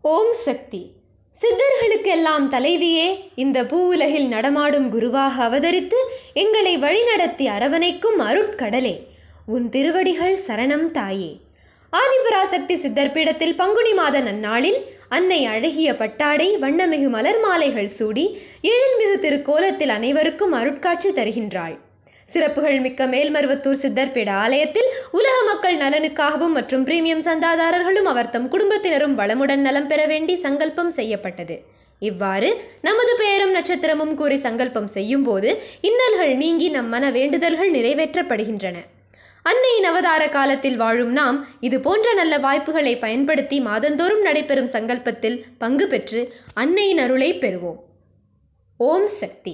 ஓம் சக்தி சித்தர்களுக்கெல்லாம் தலைவியே இந்த பூவுலகில் நடமாடும் குருவாக அவதரித்து எங்களை வழிநடத்தி அரவணைக்கும் அருட்கடலே உன் திருவடிகள் சரணம் தாயே ஆதிபராசக்தி சித்தர் பீடத்தில் பங்குனி மாத நன்னாளில் அன்னை அழகிய பட்டாடை வண்ணமிகு மலர் மாலைகள் சூடி எழில்மிகு திருக்கோலத்தில் அனைவருக்கும் அருட்காட்சி தருகின்றாள் சிறப்புகள் மிக்க மேல்மருவத்தூர் சித்தர் பீட ஆலயத்தில் உலக மக்கள் நலனுக்காகவும் மற்றும் பிரீமியம் சந்தாதாரர்களும் அவர் தம் குடும்பத்தினரும் வளமுடன் நலம் பெற வேண்டி சங்கல்பம் செய்யப்பட்டது இவ்வாறு நமது பெயரும் நட்சத்திரமும் கூறி சங்கல்பம் செய்யும்போது இன்னல்கள் நீங்கி நம் மன வேண்டுதல்கள் நிறைவேற்றப்படுகின்றன அன்னையின் அவதார காலத்தில் வாழும் நாம் இது போன்ற நல்ல வாய்ப்புகளை பயன்படுத்தி மாதந்தோறும் நடைபெறும் சங்கல்பத்தில் பங்கு பெற்று அன்னையின் அருளை பெறுவோம் ஓம் சக்தி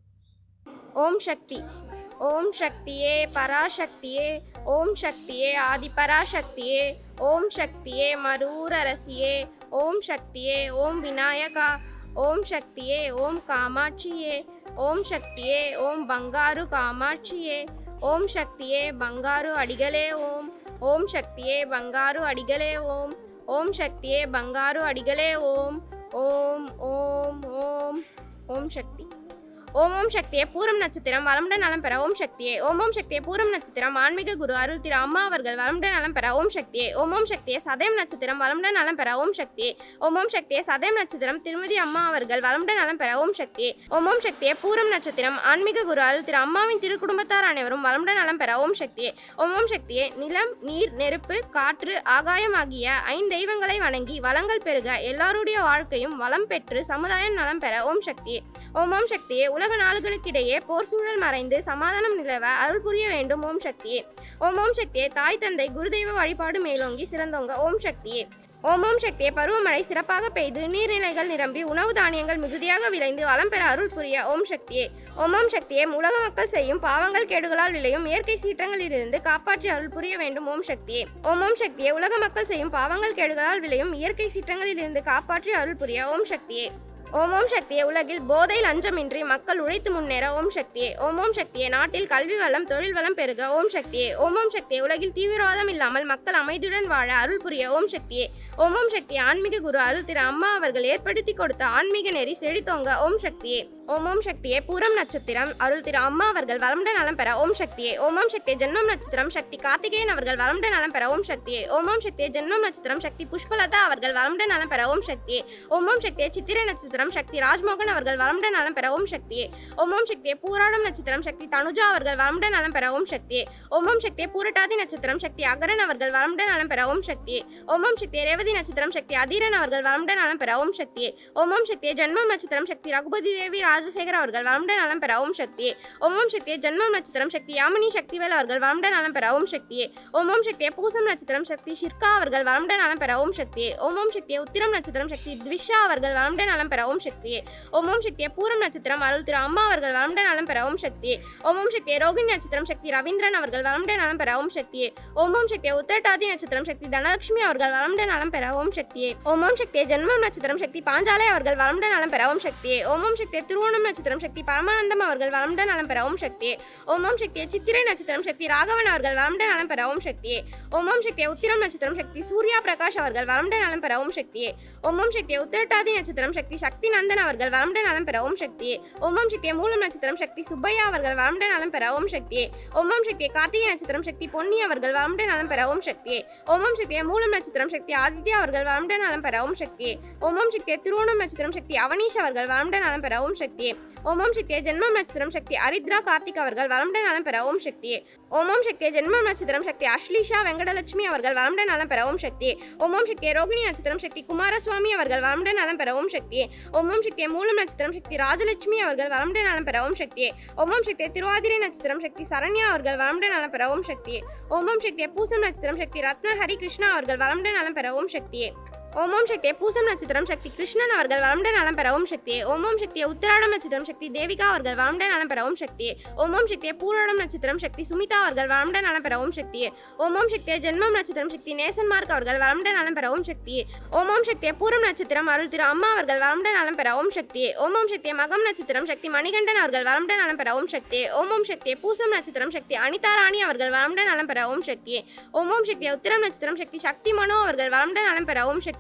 ஓம் சக்தி ஓம் சக்தியே பராசக்தியே ஓம் சக்தியே ஆதிபராசக்தியே ஓம் சக்தியே மரூரரசியே ஓம் சக்தியே ஓம் விநாயகா ஓம் சக்தியே ஓம் காமாட்சியே ஓம் சக்தியே ஓம் பங்காரு காமாட்சியே ஓம் சக்தியே பங்காரு அடிகளே ஓம் ஓம் சக்தியே பங்காரு அடிகளே ஓம் ஓம் சக்தியே பங்காரு அடிகளே ஓம் ஓம் ஓம் ஓம் ஓம் சக்தி ஓம் ஓம் சக்தியே பூரம் நட்சத்திரம் வளமுடன் நலம் பெற ஓம் சக்தியே ஓம் ஓம் சக்தியே பூரம் நட்சத்திரம் ஆன்மீக குரு அருள் திரு அம்மா அவர்கள் வளமுடன் நலம் பெற ஓம் சக்தியே ஓம் ஓம் சக்தியே சதயம் நட்சத்திரம் வளமுடன் நலம் பெற ஓம் சக்தியே ஓம் ஓம் சக்தியே சதயம் நட்சத்திரம் திருமதி அம்மா அவர்கள் வளமுடன் நலம் பெற ஓம் சக்தியே ஓம் ஓம் சக்தியே பூரம் நட்சத்திரம் ஆன்மீக குரு அருள் திரு அம்மாவின் திரு குடும்பத்தார் அனைவரும் வளமுடன் நலம் பெற ஓம் சக்தியே ஓம் ஓம் சக்தியே நிலம் நீர் நெருப்பு காற்று ஆகாயம் ஆகிய ஐந்தெய்வங்களை வணங்கி வளங்கள் பெருக எல்லாருடைய வாழ்க்கையும் வளம் பெற்று சமுதாயம் நலம் பெற ஓம் சக்தியே ஓம் ஓம் சக்தியே உலக நாடுகளுக்கிடையே போர் சூழல் மறைந்து சமாதானம் நிலவ அருள் புரிய வேண்டும் ஓம் சக்தியே ஓம் ஓம் சக்தியே தாய் தந்தை குருதெய்வ வழிபாடு மேலோங்கி சிறந்தோங்க ஓம் சக்தியே ஓம் ஓம் சக்தியே பருவமழை சிறப்பாக பெய்து நீர்நிலைகள் நிரம்பி உணவு தானியங்கள் மிகுதியாக விளைந்து வளம் பெற அருள் புரிய ஓம் சக்தியே ஓம் ஓம் சக்தியே உலக மக்கள் செய்யும் பாவங்கள் கேடுகளால் விளையும் இயற்கை சீற்றங்களிலிருந்து காப்பாற்றி அருள் புரிய வேண்டும் ஓம் சக்தியே ஓம் ஓம் சக்தியே உலக மக்கள் செய்யும் பாவங்கள் கேடுகளால் விளையும் இயற்கை சீற்றங்களிலிருந்து காப்பாற்றி அருள் புரிய ஓம் சக்தியே ஓம் ஓம் சக்தியே உலகில் போதை லஞ்சமின்றி மக்கள் உழைத்து முன்னேற ஓம் சக்தியே ஓம் ஓம் சக்தியே நாட்டில் கல்வி வளம் தொழில் வளம் பெருக ஓம் சக்தியே ஓம் ஓம் சக்தியே உலகில் தீவிரவாதம் இல்லாமல் மக்கள் அமைதியுடன் வாழ அருள் புரிய ஓம் சக்தியே ஓம் ஓம் சக்தியே ஆன்மீக குரு அருள் திரு அம்மா அவர்கள் ஏற்படுத்தி கொடுத்த ஆன்மீக நெறி செழித்தோங்க ஓம் சக்தியே ஓம் ஓம் சக்தியே பூரம் நட்சத்திரம் அருள் திரு அம்மா அவர்கள் வளமுடன் நலம் பெற ஓம் சக்தியே ஓம் ஓம் சக்தியே ஜென்மம் நட்சத்திரம் சக்தி கார்த்திகேயன் அவர்கள் வளமுடன் நலம் பெற ஓம் சக்தியே ஓம் ஓம் சக்தியே ஜென்மம் நட்சத்திரம் சக்தி புஷ்பலதா அவர்கள் வளமுடன் நலம் பெற ஓம் சக்தியே ஓம் ஓம் சக்தியே சித்திரை நட்சத்திரம் சக்தி ராஜ்மோகன் அவர்கள் வளமுடன் நலம் பெற ஓம் சக்தியே ஓம் ஓம் சக்தியே பூராடம் நட்சத்திரம் சக்தி தனுஜா அவர்கள் வளமுடன் நலம் பெற ஓம் சக்தியே ஓம் ஓம் சக்தியே பூரட்டாதி நட்சத்திரம் சக்தி அகரன் அவர்கள் வளமுடன் நலம் பெற ஓம் சக்தியே ஓம் ஓம் சக்தியே ரேவதி நட்சத்திரம் சக்தி அதீரன் அவர்கள் வளமுடன் நலம் பெற ஓம் சக்தியே ஓம் ஓம் சக்தியே ஜென்மம் நட்சத்திரம் சக்தி ரகுபதி தேவி ராஜசேகர் அவர்கள் வளமுடன் நலம் பெற ஓம் சக்தியே ஓம் ஓம் சக்தியே ஜென்மம் நட்சத்திரம் சக்தி யாமினி சக்திவேல் அவர்கள் வளமுடன் நலம் பெற ஓம் சக்தியே ஓம் ஓம் சக்தியே பூசம் நட்சத்திரம் சக்தி ஷிர்கா அவர்கள் வளமுடன் நலம் பெற ஓம் சக்தியே ஓம் ஓம் சக்தியே உத்திரம் நட்சத்திரம் சக்தி த்விஷா அவர்கள் வளமுடன் நலம் பெற ஓம் சக்தியே ஓம் ஓம் சக்தியே பூரம் நட்சத்திரம் அருள் திரு அம்மா அவர்கள் வளமுடன் நலம் பெற ஓம் சக்தியே ஓம் ஓம் சக்தியே ரோகிணி நட்சத்திரம் சக்தி ரவீந்திரன் அவர்கள் வளமுடன் நலம் பெற ஓம் சக்தியே ஓம் ஓம் சக்தியே உத்தரட்டாதி நட்சத்திரம் சக்தி தனலட்சுமி அவர்கள் வளமுடன் நலம் பெற ஓம் சக்தியே ஓம் ஓம் சக்தியே ஜென்மம் நட்சத்திரம் சக்தி பாஞ்சாலை அவர்கள் வளமுடன் நலம் பெற ஓம் சக்தியே ஓம் ஓம் சக்தியே திருவோணம் நட்சத்திரம் சக்தி பரமானந்தம் அவர்கள் வளமுடன் நலம் பெற ஓம் சக்தியே ஓம் ஓம் சக்தியே சித்திரை நட்சத்திரம் சக்தி ராகவன் அவர்கள் வளமுடன் நலம் பெற ஓம் சக்தியே ஓம் ஓம் சக்தியே உத்திரம் நட்சத்திரம் சக்தி சூர்யா பிரகாஷ் அவர்கள் வளமுடன் நலம் பெற ஓம் சக்தியே ஓம் ஓம் சக்தியே உத்திரட்டாதி நட்சத்திரம் சக்தி சக்தி நந்தன் அவர்கள் வளமுடன் நலம் பெற ஓம் சக்தியே ஓம் ஓம் சக்தியே மூலம் நட்சத்திரம் சக்தி சுப்பையா அவர்கள் வளமுடன் நலம் பெற ஓம் சக்தியே ஓம் ஓம் சக்தியே கார்த்திகை நட்சத்திரம் சக்தி பொன்னி அவர்கள் வளமுடன் நலம் பெற ஓம் சக்தியே ஓம் ஓம் சக்தியே மூலம் நட்சத்திரம் சக்தி ஆதித்யா அவர்கள் வளமுடன் நலம் பெற ஓம் சக்தியே ஓம் ஓம் சக்தியே திருவோணம் நட்சத்திரம் சக்தி அவனீஷ் அவர்கள் வளமுடன் நலம் பெற ஓம் சக்தியே ஓம் ஓம் சக்தியே ஜென்மம் நட்சத்திரம் சக்தி அரித்ரா கார்த்திக் அவர்கள் வளமுடன் நலம் பெற ஓம் சக்தியே ஓம் ஓம் சக்தியே ஜென்மம் நட்சத்திரம் சக்தி அஸ்லீஷா வெங்கடலட்சுமி அவர்கள் வளமுடன் நலம் பெற ஓம் சக்தியே ஓம் ஓம் சக்தியே ரோகிணி நட்சத்திரம் சக்தி குமாரசுவாமி அவர்கள் வளமுடன் நலம் பெற ஓம் சக்தியே ஓம் ஓம் சக்தியே மூலம் நட்சத்திரம் சக்தி ராஜலட்சுமி அவர்கள் வளமுடன் நலம் பெற ஓம் சக்தியே ஓம் ஓம் சக்தியே திருவாதிரை நட்சத்திரம் சக்தி சரண்யா அவர்கள் வளமுடன் நலம் பெற ஓம் சக்தியே ஓம் ஓம் சக்தியே பூசம் நட்சத்திரம் சக்தி ரத்ன ஹரி கிருஷ்ணா அவர்கள் வளமுடன் நலம் பெற ஓம் சக்தியே ஓம் ஓம் சக்தியே பூசம் நட்சத்திரம் சக்தி கிருஷ்ணன் அவர்கள் வளமுடன் நலம் பெற ஓம் சக்தியே ஓம் ஓம் சக்தியே உத்திராடம் நட்சத்திரம் சக்தி தேவிகா அவர்கள் வளமுடன் நலம் பெற ஓம் சக்தியே ஓம் ஓம் சக்தியே பூராடம் நட்சத்திரம் சக்தி சுமிதா அவர்கள் வளமுடன் நலம் பெற ஓம் சக்தியே ஓம் ஓம் சக்தியே ஜென்மம் நட்சத்திரம் சக்தி நேசன் மார்க் அவர்கள் வளமுடன் நலம் பெற ஓம் சக்தியே ஓம் ஓம் சக்தியே பூரம் நட்சத்திரம் அருள் திரு அம்மா அவர்கள் வளமுடன் நலம் பெற ஓம் சக்தியே ஓம் ஓம் சக்தியே மகம் நட்சத்திரம் சக்தி மணிகண்டன் அவர்கள் வளமுடன் நலம் பெற ஓம் சக்தியே ஓம் ஓம் சக்தியே பூசம் நட்சத்திரம் சக்தி அனிதா ராணி அவர்கள் வளமுடன் நலம் பெற ஓம் சக்தியே ஓம் ஓம் சக்தியே உத்திரம் நட்சத்திரம் சக்தி சக்தி மனோ அவர்கள் வளமுடன் நலம் பெற ஓம் சக்தியே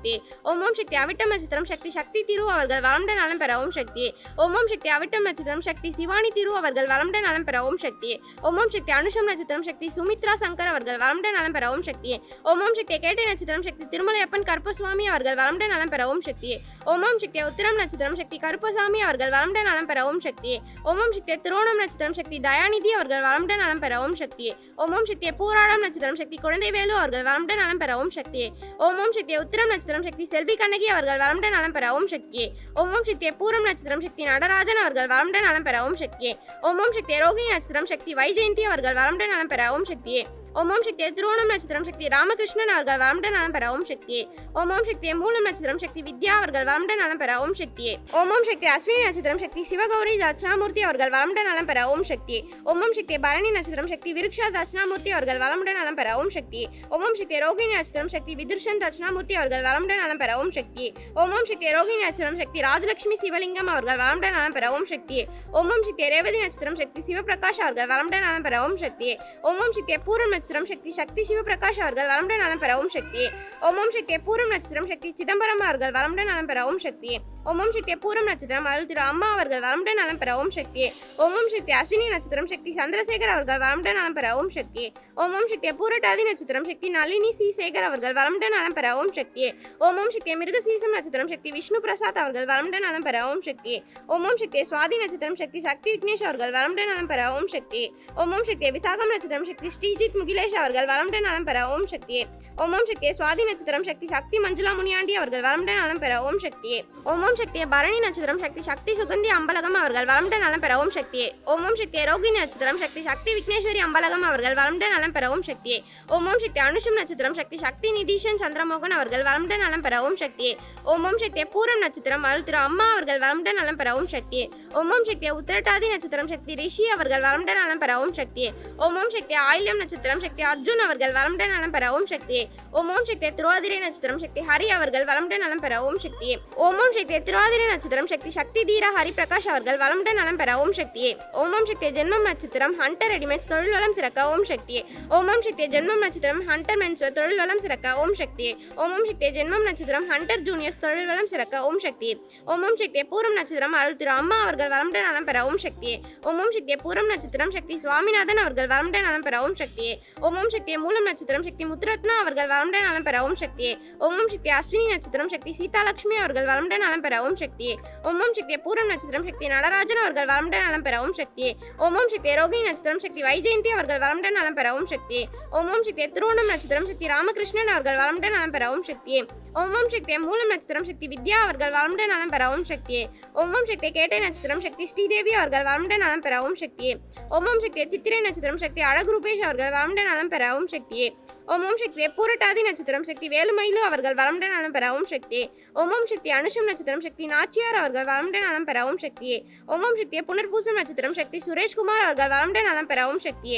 சக்தி ஓம் ஓம் சக்தி அவிட்டம் நட்சத்திரம் சக்தி சக்தி திரு அவர்கள் வளமுடன் நலம் பெற ஓம் சக்தி ஓம் ஓம் சக்தி அவிட்டம் நட்சத்திரம் சக்தி சிவானி திரு அவர்கள் வளமுடன் நலம் பெற ஓம் சக்தி ஓம் ஓம் சக்தி அனுஷம் நட்சத்திரம் சக்தி சுமித்ரா சங்கர் அவர்கள் வளமுடன் நலம் பெற ஓம் சக்தி ஓம் ஓம் சக்தி கேட்டை நட்சத்திரம் சக்தி திருமலையப்பன் கருப்பசுவாமி அவர்கள் வளமுடன் நலம் பெற ஓம் சக்தி ஓம் ஓம் சக்தி உத்திரம் நட்சத்திரம் சக்தி கருப்பசாமி அவர்கள் வளமுடன் நலம் பெற ஓம் சக்தி ஓம் ஓம் சக்தி திருவோணம் நட்சத்திரம் சக்தி தயாநிதி அவர்கள் வளமுடன் நலம் பெற ஓம் சக்தி ஓம் ஓம் சக்தி பூராடம் நட்சத்திரம் சக்தி குழந்தைவேலு அவர்கள் வளமுடன் நலம் பெற ஓம் சக்தி ஓம் ஓம் சக்தி உத்திரம் நட்சத்திரம் சக்தி செல்வி கண்ணகி அவர்கள் வளமுடன் நலம் பெற ஓம் சக்தி ஓம் ஓம் சக்தி பூரம் நட்சத்திரம் சக்தி நடராஜன் அவர்கள் வளமுடன் நலம் பெற ஓம் சக்தி ஓம் ஓம் சக்தி ரோகிணி நட்சத்திரம் சக்தி வைஜெயந்தி அவர்கள் வளமுடன் நலம் பெற ஓம் சக்தி ஓம் ஓம் சக்தி திருவோணம் நட்சத்திரம் சக்தி ராமகிருஷ்ணன் அவர்கள் வளமுடன் நலம் பெற ஓம் சக்தி ஓம் ஓம் சக்தி மூலம் நட்சத்திரம் சக்தி வித்யா அவர்கள் வளமுடன் நலம் பெற ஓம் சக்தி ஓம் ஓம் சக்தி அஸ்வினி நட்சத்திரம் சக்தி சிவகௌரி தட்சிணாமூர்த்தி அவர்கள் வளமுடன் நலம் பெற ஓம் சக்தி ஓம் ஓம் சக்தி பரணி நட்சத்திரம் சக்தி விருக்ஷா தட்சிணாமூர்த்தி அவர்கள் வளமுடன் நலம் பெற ஓம் சக்தி ஓம் ஓம் சக்தி ரோகிணி நட்சத்திரம் சக்தி விதுர்ஷன் தட்சிணாமூர்த்தி அவர்கள் வளமுடன் நலம் பெற ஓம் சக்தி ஓம் ஓம் சக்தி ரோகிணி நட்சத்திரம் சக்தி ராஜலட்சுமி சிவலிங்கம் அவர்கள் வளமுடன் நலம் பெற ஓம் சக்தி ஓம் ஓம் சக்தி ரேவதி நட்சத்திரம் சக்தி சிவபிரகாஷ் அவர்கள் வளமுடன் நலம் பெற ஓம் சக்தி ஓம் ஓம் சக்தி பூரம் நட்சத்திரம் சக்தி சக்தி சிவபிரகாஷ் அவர்கள் வளமுடன் நலம் பெற ஓம் சக்தி ஓம் ஓம் சக்தி பூரம் நட்சத்திரம் சக்தி சிதம்பரம் அவர்கள் வளமுடன் நலம் பெற ஓம் சக்தி ஓம் ஓம் சக்தி பூரம் நட்சத்திரம் அருள் திரு அம்மா அவர்கள் வளமுடன் நலம் பெற ஓம் சக்தி ஓம் ஓம் சக்தி அஸ்வினி நட்சத்திரம் சக்தி சந்திரசேகர் அவர்கள் வளமுடன் நலம் பெற ஓம் சக்தி ஓம் ஓம் சக்தி பூரட்டாதி நட்சத்திரம் சக்தி நளினி சி சேகர் அவர்கள் வளமுடன் நலம் பெற ஓம் சக்தி ஓம் ஓம் சக்தி மிருகசீசம் நட்சத்திரம் சக்தி விஷ்ணு பிரசாத் அவர்கள் வளமுடன் நலம் பெற ஓம் சக்தி ஓம் ஓம் சக்தி சுவாதி நட்சத்திரம் சக்தி சக்தி விக்னேஷ் அவர்கள் வளமுடன் நலம் பெற ஓம் சக்தி ஓம் ஓம் சக்தி விசாகம் நட்சத்திரம் சக்தி ஸ்ரீஜித் முகிலேஷ் அவர்கள் வளமுடன் நலம் பெற ஓம் சக்தி ஓம் ஓம் சக்தி சுவாதி நட்சத்திரம் சக்தி சக்தி மஞ்சுளா முனியாண்டி அவர்கள் வளமுடன் நலம் பெற ஓம் சக்தி ஓம் ஓம் சக்தி பரணி நட்சத்திரம் சக்தி சக்தி சுகந்தி அம்பலகம் அவர்கள் வளமுடன் நலம் பெற ஓம் சக்தி ஓம் ஓம் சக்தி ரோகிணி நட்சத்திரம் சக்தி சக்தி விக்னேஸ்வரி அம்பலகம் அவர்கள் வளமுடன் நலம் பெற ஓம் சக்தி ஓம் ஓம் சக்தி அனுஷம் நட்சத்திரம் சக்தி சக்தி நிதீஷன் சந்திரமோகன் அவர்கள் வளமுடன் நலம் பெற ஓம் சக்தி ஓம் ஓம் சக்தி பூரம் நட்சத்திரம் அருள் திரு அம்மா அவர்கள் வளமுடன் நலம் பெற ஓம் சக்தி ஓம் ஓம் சக்தி உத்திரட்டாதி நட்சத்திரம் சக்தி ரிஷி அவர்கள் வளமுடன் நலம் பெற ஓம் சக்தி ஓம் ஓம் சக்தி ஆயில்யம் நட்சத்திரம் சக்தி அர்ஜுன் அவர்கள் வளமுடன் நலம் பெற ஓம் சக்தி ஓம் ஓம் சக்தி திருவாதிரை நட்சத்திரம் சக்தி ஹரி அவர்கள் வளமுடன் நலம் பெற ஓம் சக்தி ஓம் ஓம் சக்தி திருவாதிரை நட்சத்திரம் சக்தி சக்தி தீரா ஹரி பிரகாஷ் அவர்கள் வளமுடன் நலம் பெற ஓம் சக்தி ஓம் ஓம் சக்தி ஜென்மம் நட்சத்திரம் ஹண்டர் ரெடிமேட்ஸ் தொழில் வளம் சிறக்க ஓம் சக்தி ஓம் ஓம் சக்தி ஜென்மம் நட்சத்திரம் ஹண்டர் மென்ஸ்வர் தொழில் வளம் சிறக்க ஓம் சக்தி ஓம் ஓம் சக்தி ஜென்மம் நட்சத்திரம் ஹண்டர் ஜூனியர்ஸ் தொழில் வளம் சிறக்க ஓம் சக்தி ஓம் ஓம் சக்தி பூரம் நட்சத்திரம் அருள் திரு அம்மா அவர்கள் வளமுடன் நலம் பெற ஓம் சக்தி ஓம் ஓம் சக்தி பூரம் நட்சத்திரம் சக்தி சுவாமிநாதன் அவர்கள் வளமுடன் நலம் பெற ஓம் சக்தி ஓம் ஓம் சக்தி மூலம் நட்சத்திரம் சக்தி முத்துரத்னா அவர்கள் வளமுடன் நலம் பெற ஓம் சக்தி ஓம் ஓம் சக்தி அஸ்வினி நட்சத்திரம் சக்தி சீதாலட்சுமி அவர்கள் வளமுடன் நலம் பெற ஓம் சக்தி ஓம் ஓம் சக்தி பூரம் நட்சத்திரம் சக்தி நடராஜன் அவர்கள் வளமுடன் நலம் பெற ஓம் சக்தி ஓம் ஓம் சக்தி ரோகிணி நட்சத்திரம் சக்தி வைஜெயந்தி அவர்கள் வளமுடன் நலம் பெற ஓம் சக்தி ஓம் ஓம் சக்தி திருவோணம் நட்சத்திரம் சக்தி ராமகிருஷ்ணன் அவர்கள் வளமுடன் நலம் பெற ஓம் சக்தி ஓம் ஓம் சக்தி மூலம் நட்சத்திரம் சக்தி வித்யா அவர்கள் வளமுடன் நலம் பெற ஓம் சக்தி ஓம் ஓம் சக்தி கேட்டை நட்சத்திரம் சக்தி ஸ்ரீதேவி அவர்கள் வளமுடன் நலம் பெற ஓம் சக்தி ஓம் ஓம் சக்தி சித்திரை நட்சத்திரம் சக்தி அழகு ரூபேஷ் அவர்கள் வளமுடன் நலம் பெற ஓம் சக்தி ஓம் ஓம் சக்தி பூரட்டாதி நட்சத்திரம் சக்தி வேலுமயிலு அவர்கள் வளமுடன் நலம் பெற ஓம் சக்தி ஓம் ஓம் சக்தி அனுஷம் நட்சத்திரம் சக்தி நாச்சியார் அவர்கள் வளமுடன் நலம் பெற ஓம் சக்தி ஓம் ஓம் சக்தி புனர்பூசம் நட்சத்திரம் சக்தி சுரேஷ்குமார் அவர்கள் வளமுடன் நலம் பெற ஓம் சக்தி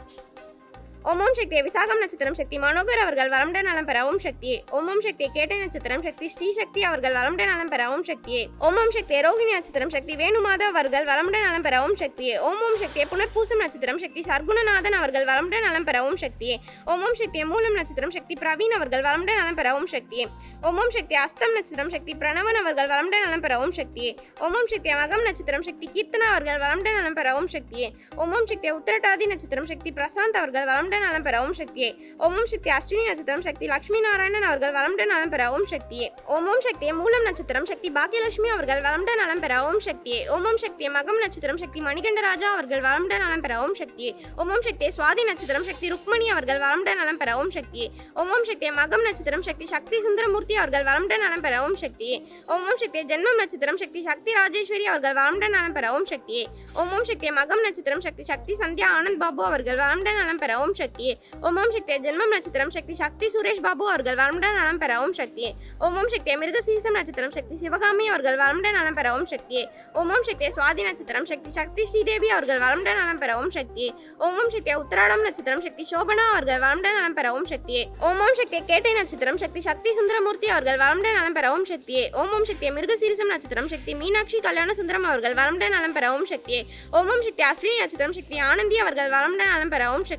ஓம் ஓம் சக்தி விசாகம் நட்சத்திரம் சக்தி மனோகர் அவர்கள் வளமுடன் நலம் பெற ஓம் சக்தி ஓம் ஓம் சக்தி கேட்டை நட்சத்திரம் சக்தி ஸ்ரீ சக்தி அவர்கள் வளமுடன் நலம் பெற ஓம் சக்தி ஓம் ஓம் சக்தி ரோகிணி நட்சத்திரம் சக்தி வேணுமாதவ் அவர்கள் வளமுடன் நலம் பெற ஓம் சக்தி ஓம் ஓம் சக்தி புனர்பூசம் நட்சத்திரம் சக்தி சர்க்குணநாதன் அவர்கள் வளமுடன் நலம் பெற ஓம் சக்தி ஓம் ஓம் சக்தி மூலம் நட்சத்திரம் சக்தி பிரவீன் அவர்கள் வளமுடன் நலம் பெற ஓம் சக்தி ஓம் ஓம் சக்தி அஸ்தம் நட்சத்திரம் சக்தி பிரணவன் அவர்கள் வளமுடன் நலம் பெற ஓம் சக்தி ஓம் ஓம் சக்தி மகம் நட்சத்திரம் சக்தி கீர்த்தனா அவர்கள் வளமுடன் நலம் பெற ஓம் சக்தி ஓம் ஓம் சக்தி உத்திரட்டாதி நட்சத்திரம் சக்தி பிரசாந்த் அவர்கள் வளமுடன் நலம் பெற ஓம் சக்தி ஓம் ஓம் சக்தி அஸ்வினி நட்சத்திரம் சக்தி லட்சுமி நாராயணன் அவர்கள் வளமுடன் நலம் பெற ஓம் சக்தி ஓம் ஓம் சக்தி மூலம் நட்சத்திரம் சக்தி பாக்கியலட்சுமி அவர்கள் வளமுடன் நலம் பெற ஓம் சக்தி ஓம் ஓம் சக்தி மகம் நட்சத்திரம் சக்தி மணிகண்டராஜா அவர்கள் வளமுடன் நலம் பெற ஓம் சக்தி ஓம் ஓம் சக்தி சுவாதி நட்சத்திரம் சக்தி ருக்மணி அவர்கள் வளமுடன் நலம் பெற ஓம் சக்தி ஓம் ஓம் சக்தி மகம் நட்சத்திரம் சக்தி சக்தி சுந்தரமூர்த்தி அவர்கள் வளமுடன் நலம் பெற ஓம் சக்தி ஓம் ஓம் சக்தி ஜென்மம் நட்சத்திரம் சக்தி சக்தி ராஜேஸ்வரி அவர்கள் வளமுடன் நலம் பெற ஓம் சக்தி ஓம் ஓம் சக்தி மகம் நட்சத்திரம் சக்தி சக்தி சந்தியா ஆனந்த் பாபு அவர்கள் வளமுடன் நலம் பெற ஓம் சக்தி ஓம் ஓம் சக்தி ஜென்மம் நட்சத்திரம் சக்தி சக்தி சுரேஷ் பாபு அவர்கள் வளமுடன் நலம் பெற ஓம் சக்தி ஓம் ஓம் சக்தி மிருகசீசம் நட்சத்திரம் சக்தி சிவகாமி அவர்கள் வளமுடன் நலம் பெற ஓம் சக்தி ஓம் ஓம் சக்தி சுவாதி நட்சத்திரம் சக்தி சக்தி ஸ்ரீதேவி அவர்கள் வளமுடன் நலம் பெற ஓம் சக்தி ஓம் ஓம் சக்தி உத்திராடம் நட்சத்திரம் சக்தி சோபனா அவர்கள் வளமுடன் நலம் பெற ஓம் சக்தி ஓம் ஓம் சக்தி கேட்டை நட்சத்திரம் சக்தி சக்தி சுந்தரமூர்த்தி அவர்கள் வளமுடன் நலம் பெற ஓம் சக்தி ஓம் ஓம் சக்தி மிருகசீரிசம் நட்சத்திரம் சக்தி மீனாட்சி கல்யாண சுந்தரம் அவர்கள் வளமுடன் நலம் பெற ஓம் சக்தி ஓம் ஓம் சக்தி அஸ்வினி நட்சத்திரம் சக்தி ஆனந்தி அவர்கள் வளமுடன் நலம் பெற ஓம் சக்தி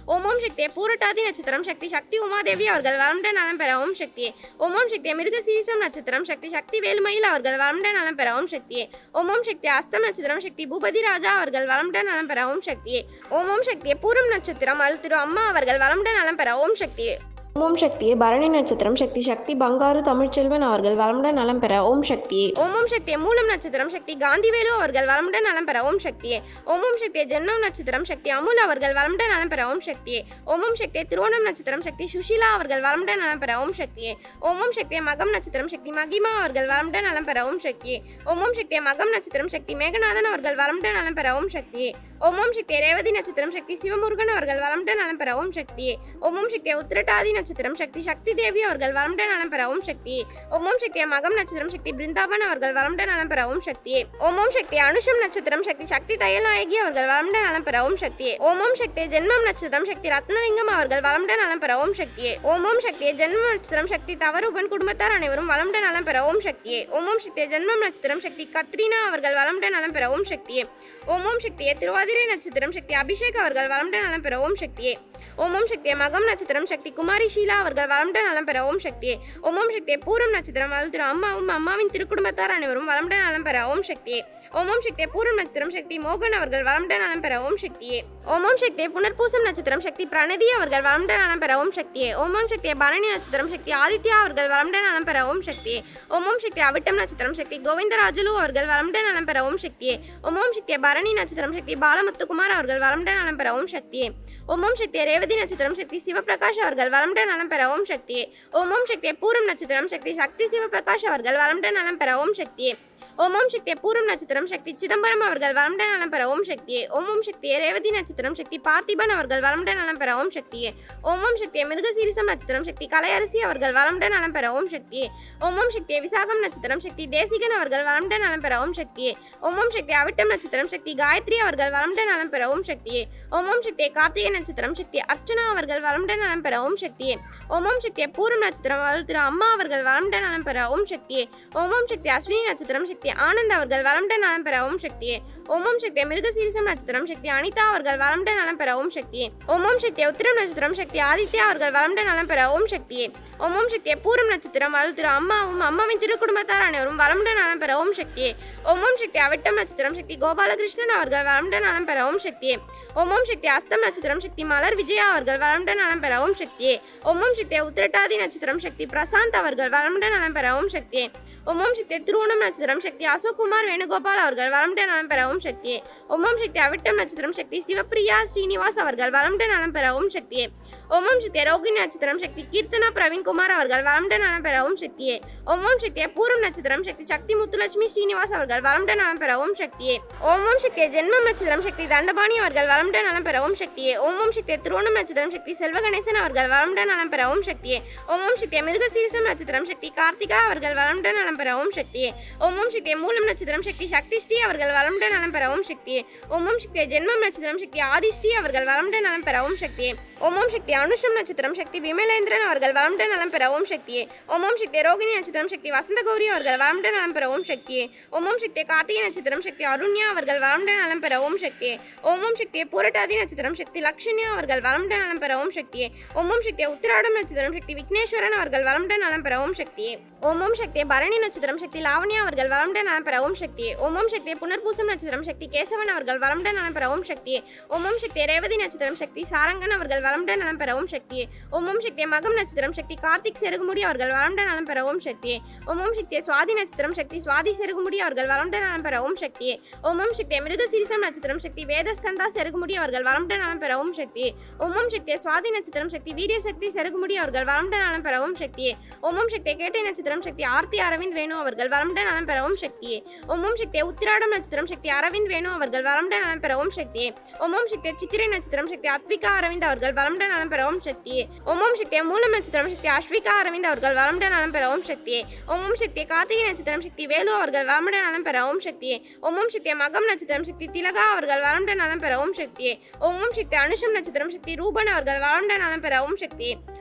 ஓம் ஓம் சக்தியே பூரட்டாதி நட்சத்திரம் சக்தி சக்தி உமாதேவி அவர்கள் வளமுடன் நலம் பெற ஓம் சக்தியே ஓம் ஓம் சக்தியே மிருகசீரிசம் நட்சத்திரம் சக்தி சக்தி வேலுமயில் அவர்கள் வளமுடன் நலம் பெற ஓம் சக்தியே ஓம் ஓம் சக்தி அஸ்தம் நட்சத்திரம் சக்தி பூபதி ராஜா அவர்கள் வளமுடன் நலம் பெற ஓம் சக்தியே ஓம் ஓம் சக்தியே பூரம் நட்சத்திரம் அருள் திரு அம்மா அவர்கள் வளமுடன் நலம் பெற ஓம் சக்தியே ஓம் சக்தியே பரணி நட்சத்திரம் சக்தி சக்தி பங்காரு தமிழ்ச்செல்வன் அவர்கள் வளமுடன் நலம் பெற ஓம் சக்தியே ஓம் ஓம் சக்தியே மூலம் நட்சத்திரம் சக்தி காந்திவேலு அவர்கள் வளமுடன் நலம் பெற ஓம் சக்தியே ஓம் ஓம் சக்தியே ஜென்மம் நட்சத்திரம் சக்தி அமுல் அவர்கள் வளமுடன் நலம் பெற ஓம் சக்தியே ஓம் ஓம் சக்தியே திருவோணம் நட்சத்திரம் சக்தி சுஷீலா அவர்கள் வளமுடன் நலம் பெற ஓம் சக்தியே ஓம் ஓம் சக்தியே மகம் நட்சத்திரம் சக்தி மகிமா அவர்கள் வளமுடன் நலம் பெற ஓம் சக்தியே ஓம் ஓம் சக்தியே மகம் நட்சத்திரம் சக்தி மேகநாதன் அவர்கள் வளமுடன் நலம் பெற ஓம் சக்தியே ஓம் ஓம் சக்தியே ரேவதி நட்சத்திரம் சக்தி சிவமுருகன் அவர்கள் வளமுடன் நலம் பெற ஓம் சக்தியே ஓம் ஓம் சக்தியே உத்திரட்டாதி நட்சத்திரம் சக்தி சக்தி தேவி அவர்கள் வளமுடன் நலம் பெற ஓம் சக்தியே ஓம் ஓம் சக்தியே மகம் நட்சத்திரம் சக்தி பிருந்தாவன் அவர்கள் வளமுடன் நலம் பெற ஓம் சக்தியே ஓம் ஓம் சக்தி அனுஷம் நட்சத்திரம் சக்தி சக்தி தையல்நாயகி அவர்கள் வளமுடன் நலம் பெற ஓம் சக்தியே ஓம் ஓம் சக்தியே ஜென்மம் நட்சத்திரம் சக்தி ரத்னலிங்கம் அவர்கள் வளமுடன் நலம் பெற ஓம் சக்தியே ஓம் ஓம் சக்தியே ஜென்மம் நட்சத்திரம் சக்தி தவறுபன் குடும்பத்தார் அனைவரும் வளமுடன் நலம் பெற ஓம் சக்தியே ஓம் ஓம் சக்தியே ஜென்மம் நட்சத்திரம் சக்தி கத்ரீனா அவர்கள் வளமுடன் நலம் பெற ஓம் சக்தியே ஓம் ஓம் சக்தியே திருவாதிரை நட்சத்திரம் சக்தி அபிஷேக் அவர்கள் வளமுடன் நலம் பெற ஓம் சக்தியே ஓம் ஓம் சக்தியே மகம் நட்சத்திரம் சக்தி குமாரி ஷீலா அவர்கள் வளமுடன் நலம் பெற ஓம் சக்தியே ஓம் ஓம் சக்தியே பூரம் நட்சத்திரம் அருள் திரு அம்மாவும் அம்மாவின் திருக்குடும்பத்தார் அனைவரும் வளமுடன் நலம் பெற ஓம் சக்தியே ஓம் ஓம் சக்தியே பூரம் நட்சத்திரம் சக்தி மோகன் அவர்கள் வளமுடன் நலம் பெற ஓம் சக்தியே ஓம் ஓம் சக்தியே புனர்பூசம் நட்சத்திரம் சக்தி பிரணதி அவர்கள் வளமுடன் நலம் பெற ஓம் சக்தியே ஓம் ஓம் சக்தியே பரணி நட்சத்திரம் சக்தி ஆதித்யா அவர்கள் வளமுடன் நலம் பெற ஓம் சக்தியே ஓம் ஓம் சக்தி அவிட்டம் நட்சத்திரம் சக்தி கோவிந்தராஜுலு அவர்கள் வளமுடன் நலம் பெற ஓம் சக்தியே ஓம் ஓம் சக்தியே பரணி நட்சத்திரம் சக்தி பாலமுத்துக்குமார் அவர்கள் வளமுடன் நலம் பெற ஓம் சக்தியே ஓம் ஓம் சக்தியே ரேவதி நட்சத்திரம் சக்தி சிவபிரகாஷ் அவர்கள் வளமுடன் நலம் பெற ஓம் சக்தியே ஓம் ஓம் சக்தியே பூரம் நட்சத்திரம் சக்தி சக்தி சிவபிரகாஷ் அவர்கள் வளமுடன் நலம் பெற ஓம் சக்தியே ஓம் ஓம் சக்தியே பூரம் நட்சத்திரம் சக்தி சிதம்பரம் அவர்கள் வளமுடன் நலம் பெற ஓம் சக்தியே ஓம் ஓம் சக்தியே ரேவதி நட்சத்திரம் சக்தி பார்த்திபன் அவர்கள் வளமுடன் நலம் பெற ஓம் சக்தியே ஓம் ஓம் சக்தியே மிருகசீரிசம் நட்சத்திரம் சக்தி கலையரசி அவர்கள் வளமுடன் நலம் பெற ஓம் சக்தியே ஓம் ஓம் சக்தியே விசாகம் நட்சத்திரம் சக்தி தேசிகன் அவர்கள் வளமுடன் நலம் பெற ஓம் சக்தியே ஓம் ஓம் சக்தி அவிட்டம் நட்சத்திரம் சக்தி காயத்ரி அவர்கள் வளமுடன் நலம் பெற ஓம் சக்தியே ஓம் ஓம் சக்தியே கார்த்திகை நட்சத்திரம் சக்தி அர்ச்சனா அவர்கள் வளமுடன் நலம் பெற ஓம் சக்தியே ஓம் ஓம் சக்தியே பூரம் நட்சத்திரம் அருள் திரு அம்மா அவர்கள் வளமுடன் நலம் பெற ஓம் சக்தியே ஓம் ஓம் சக்தி அஸ்வினி நட்சத்திரம் சக்தி ஆனந்த் அவர்கள் வளமுடன் நலம் பெற ஓம் சக்தியே ஓம் ஓம் சக்தியே மிருகசீரிசம் நட்சத்திரம் சக்தி அனிதா அவர்கள் வளமுடன் நலம் பெற ஓம் சக்தியே ஓம் ஓம் சக்தியே உத்திரம் நட்சத்திரம் சக்தி ஆதித்யா அவர்கள் வளமுடன் நலம் பெற ஓம் சக்தியே ஓம் ஓம் சக்தியே பூரம் நட்சத்திரம் அருள் திரு அம்மாவும் அம்மாவின் திருக்குடும்பத்தார் அனைவரும் வளமுடன் நலம் பெற ஓம் சக்தியே ஓம் ஓம் சக்தி அவிட்டம் நட்சத்திரம் சக்தி கோபாலகிருஷ்ணன் அவர்கள் வளமுடன் நலம் பெற ஓம் சக்தியே ஓம் ஓம் சக்தி அஸ்தம் நட்சத்திரம் சக்தி மலர் விஜயா அவர்கள் வளமுடன் நலம் பெற ஓம் சக்தியே ஓம் ஓம் சக்தியே உத்திரட்டாதி நட்சத்திரம் சக்தி பிரசாந்த் அவர்கள் வளமுடன் நலம் பெற ஓம் சக்தியே ஓம் ஓம் சக்தியே திருவோணம் நட்சத்திரம் சக்தி அசோக்குமார் வேணுகோபால் அவர்கள் வளமுடன் நலம் பெற ஓம் சக்தியே ஓம் ஓம் சக்தி அவிட்டம் நட்சத்திரம் சக்தி சிவப்பிரியா ஸ்ரீனிவாஸ் அவர்கள் வளமுடன் நலம் பெற ஓம் சக்தியே ஓம் ஓம் சக்தியே ரோகிணி நட்சத்திரம் சக்தி கீர்த்தனா பிரவீன்குமார் அவர்கள் வளமுடன் நலம் பெற ஓம் சக்தியே ஓம் ஓம் சக்தியே பூரம் நட்சத்திரம் சக்தி சக்தி முத்துலட்சுமி ஸ்ரீனிவாஸ் அவர்கள் வளமுடன் நலம் பெற ஓம் சக்தியே ஓம் ஓம் சக்தியே ஜென்மம் நட்சத்திரம் சக்தி தண்டபாணி அவர்கள் வளமுடன் நலம் பெற ஓம் சக்தியே ஓம் ஓம் சக்தியே திருவோணம் நட்சத்திரம் சக்தி செல்வகணேசன் அவர்கள் வளமுடன் நலம் பெற ஓம் சக்தியே ஓம் ஓம் சக்தியே மிருகசீரிசம் நட்சத்திரம் சக்தி கார்த்திகா அவர்கள் வளமுடன் நலம் பெற ஓம் சக்தியே ஓம் ஓம் சக்தியே மூலம் நட்சத்திரம் சக்தி சக்தி ஸ்ரீ அவர்கள் வளமுடன் நலம் பெற ஓம் சக்தியே ஓம் ஓம் சக்தியே ஜென்மம் நட்சத்திரம் சக்தி ஆதிஸ்ரீ அவர்கள் வளமுடன் நலம் பெற ஓம் சக்தியே ஓம் ஓம் சக்தி அனுஷம் நட்சத்திரம் சக்தி விமலேந்திரன் அவர்கள் வளமுடன் நலம் பெற ஓம் சக்தியே ஓம் ஓம் சக்தி ரோகிணி நட்சத்திரம் சக்தி வசந்த கௌரி அவர்கள் வளமுடன் நலம் பெற ஓம் சக்தியே ஓம் ஓம் சக்தி கார்த்திகை நட்சத்திரம் சக்தி அருண்யா அவர்கள் வளமுடன் நலம் பெற ஓம் சக்தியே ஓம் ஓம் சக்தியே பூரட்டாதி நட்சத்திரம் சக்தி லக்ஷண்யா அவர்கள் வளமுடன் நலம் பெற ஓம் சக்தியே ஓம் ஓம் சக்தியே உத்திராடம் நட்சத்திரம் சக்தி விக்னேஸ்வரன் அவர்கள் வளமுடன் நலம் பெற ஓம் சக்தியே ஓம் ஓம் சக்தியே பரணி நட்சத்திரம் சக்தி லாவண்யா அவர்கள் வளமுடன் நலம் பெற ஓம் சக்தியே ஓம் ஓம் சக்தியே புனர்பூசம் நட்சத்திரம் சக்தி கேசவன் அவர்கள் வளமுடன் நலம் பெற ஓம் சக்தியே ஓம் ஓம் சக்தியே ரேவதி நட்சத்திரம் சக்தி சாரங்கன் அவர்கள் வளமுடன் நலம் பெற ஓம் சக்தியே ஓம் ஓம் சக்தியே மகம் நட்சத்திரம் சக்தி கார்த்திக் செருகுமுடி அவர்கள் வளமுடன் நலம் பெற ஓம் சக்தியே ஓம் ஓம் சக்தியே சுவாதி நட்சத்திரம் சக்தி சுவாதி செருகுமுடி அவர்கள் வளமுடன் நலம் பெற ஓம் சக்தியே ஓம் ஓம் சக்தியே மிருகசீரிசம் நட்சத்திரம் சக்தி வேதஸ்கந்தா செருகுமுடி அவர்கள் வளமுடன் நலம் பெற ஓம் சக்தியே ஓம் ஓம் சக்தியே சுவாதி நட்சத்திரம் சக்தி வீரிய சக்தி செருகுமுடி அவர்கள் வளமுடன் நலம் பெற ஓம் சக்தியே ஓம் ஓம் சக்தியே கேட்டை நட்சத்திரம் சக்தி ஆர்த்தி அரவிந்த் வேணு அவர்கள் வளமுடன் நலம் பெற ஓம் சக்தியே ஓம் ஓம் சக்தியே உத்திராடம் நட்சத்திரம் சக்தி அரவிந்த் வேணு அவர்கள் வளமுடன் நலம் பெற ஓம் சக்தியே ஓம் ஓம் சக்தியே சித்திரை நட்சத்திரம் சக்தி அத்விகா அரவிந்த் அவர்கள் வளமுடன் நலம் பெற ஓம் சக்தியே ஓம் ஓம் சக்தியே மூலம் நட்சத்திரம் சக்தி அஸ்விகா அரவிந்த் அவர்கள் வளமுடன் நலம் பெற ஓம் சக்தியே ஓம் ஓம் சக்தியே கார்த்திகை நட்சத்திரம் சக்தி வேலு அவர்கள் வளமுடன் நலம் பெற ஓம் சக்தியே ஓம் ஓம் சக்தியே மகம் நட்சத்திரம் சக்தி திலகா அவர்கள் வளமுடன் நலம் பெற ஓம் சக்தியே ஓம் ஓம் சக்தி அனுஷம் நட்சத்திரம் சக்தி ரூபன் அவர்கள் வளமுடன் நலம் பெற ஓம் சக்தியே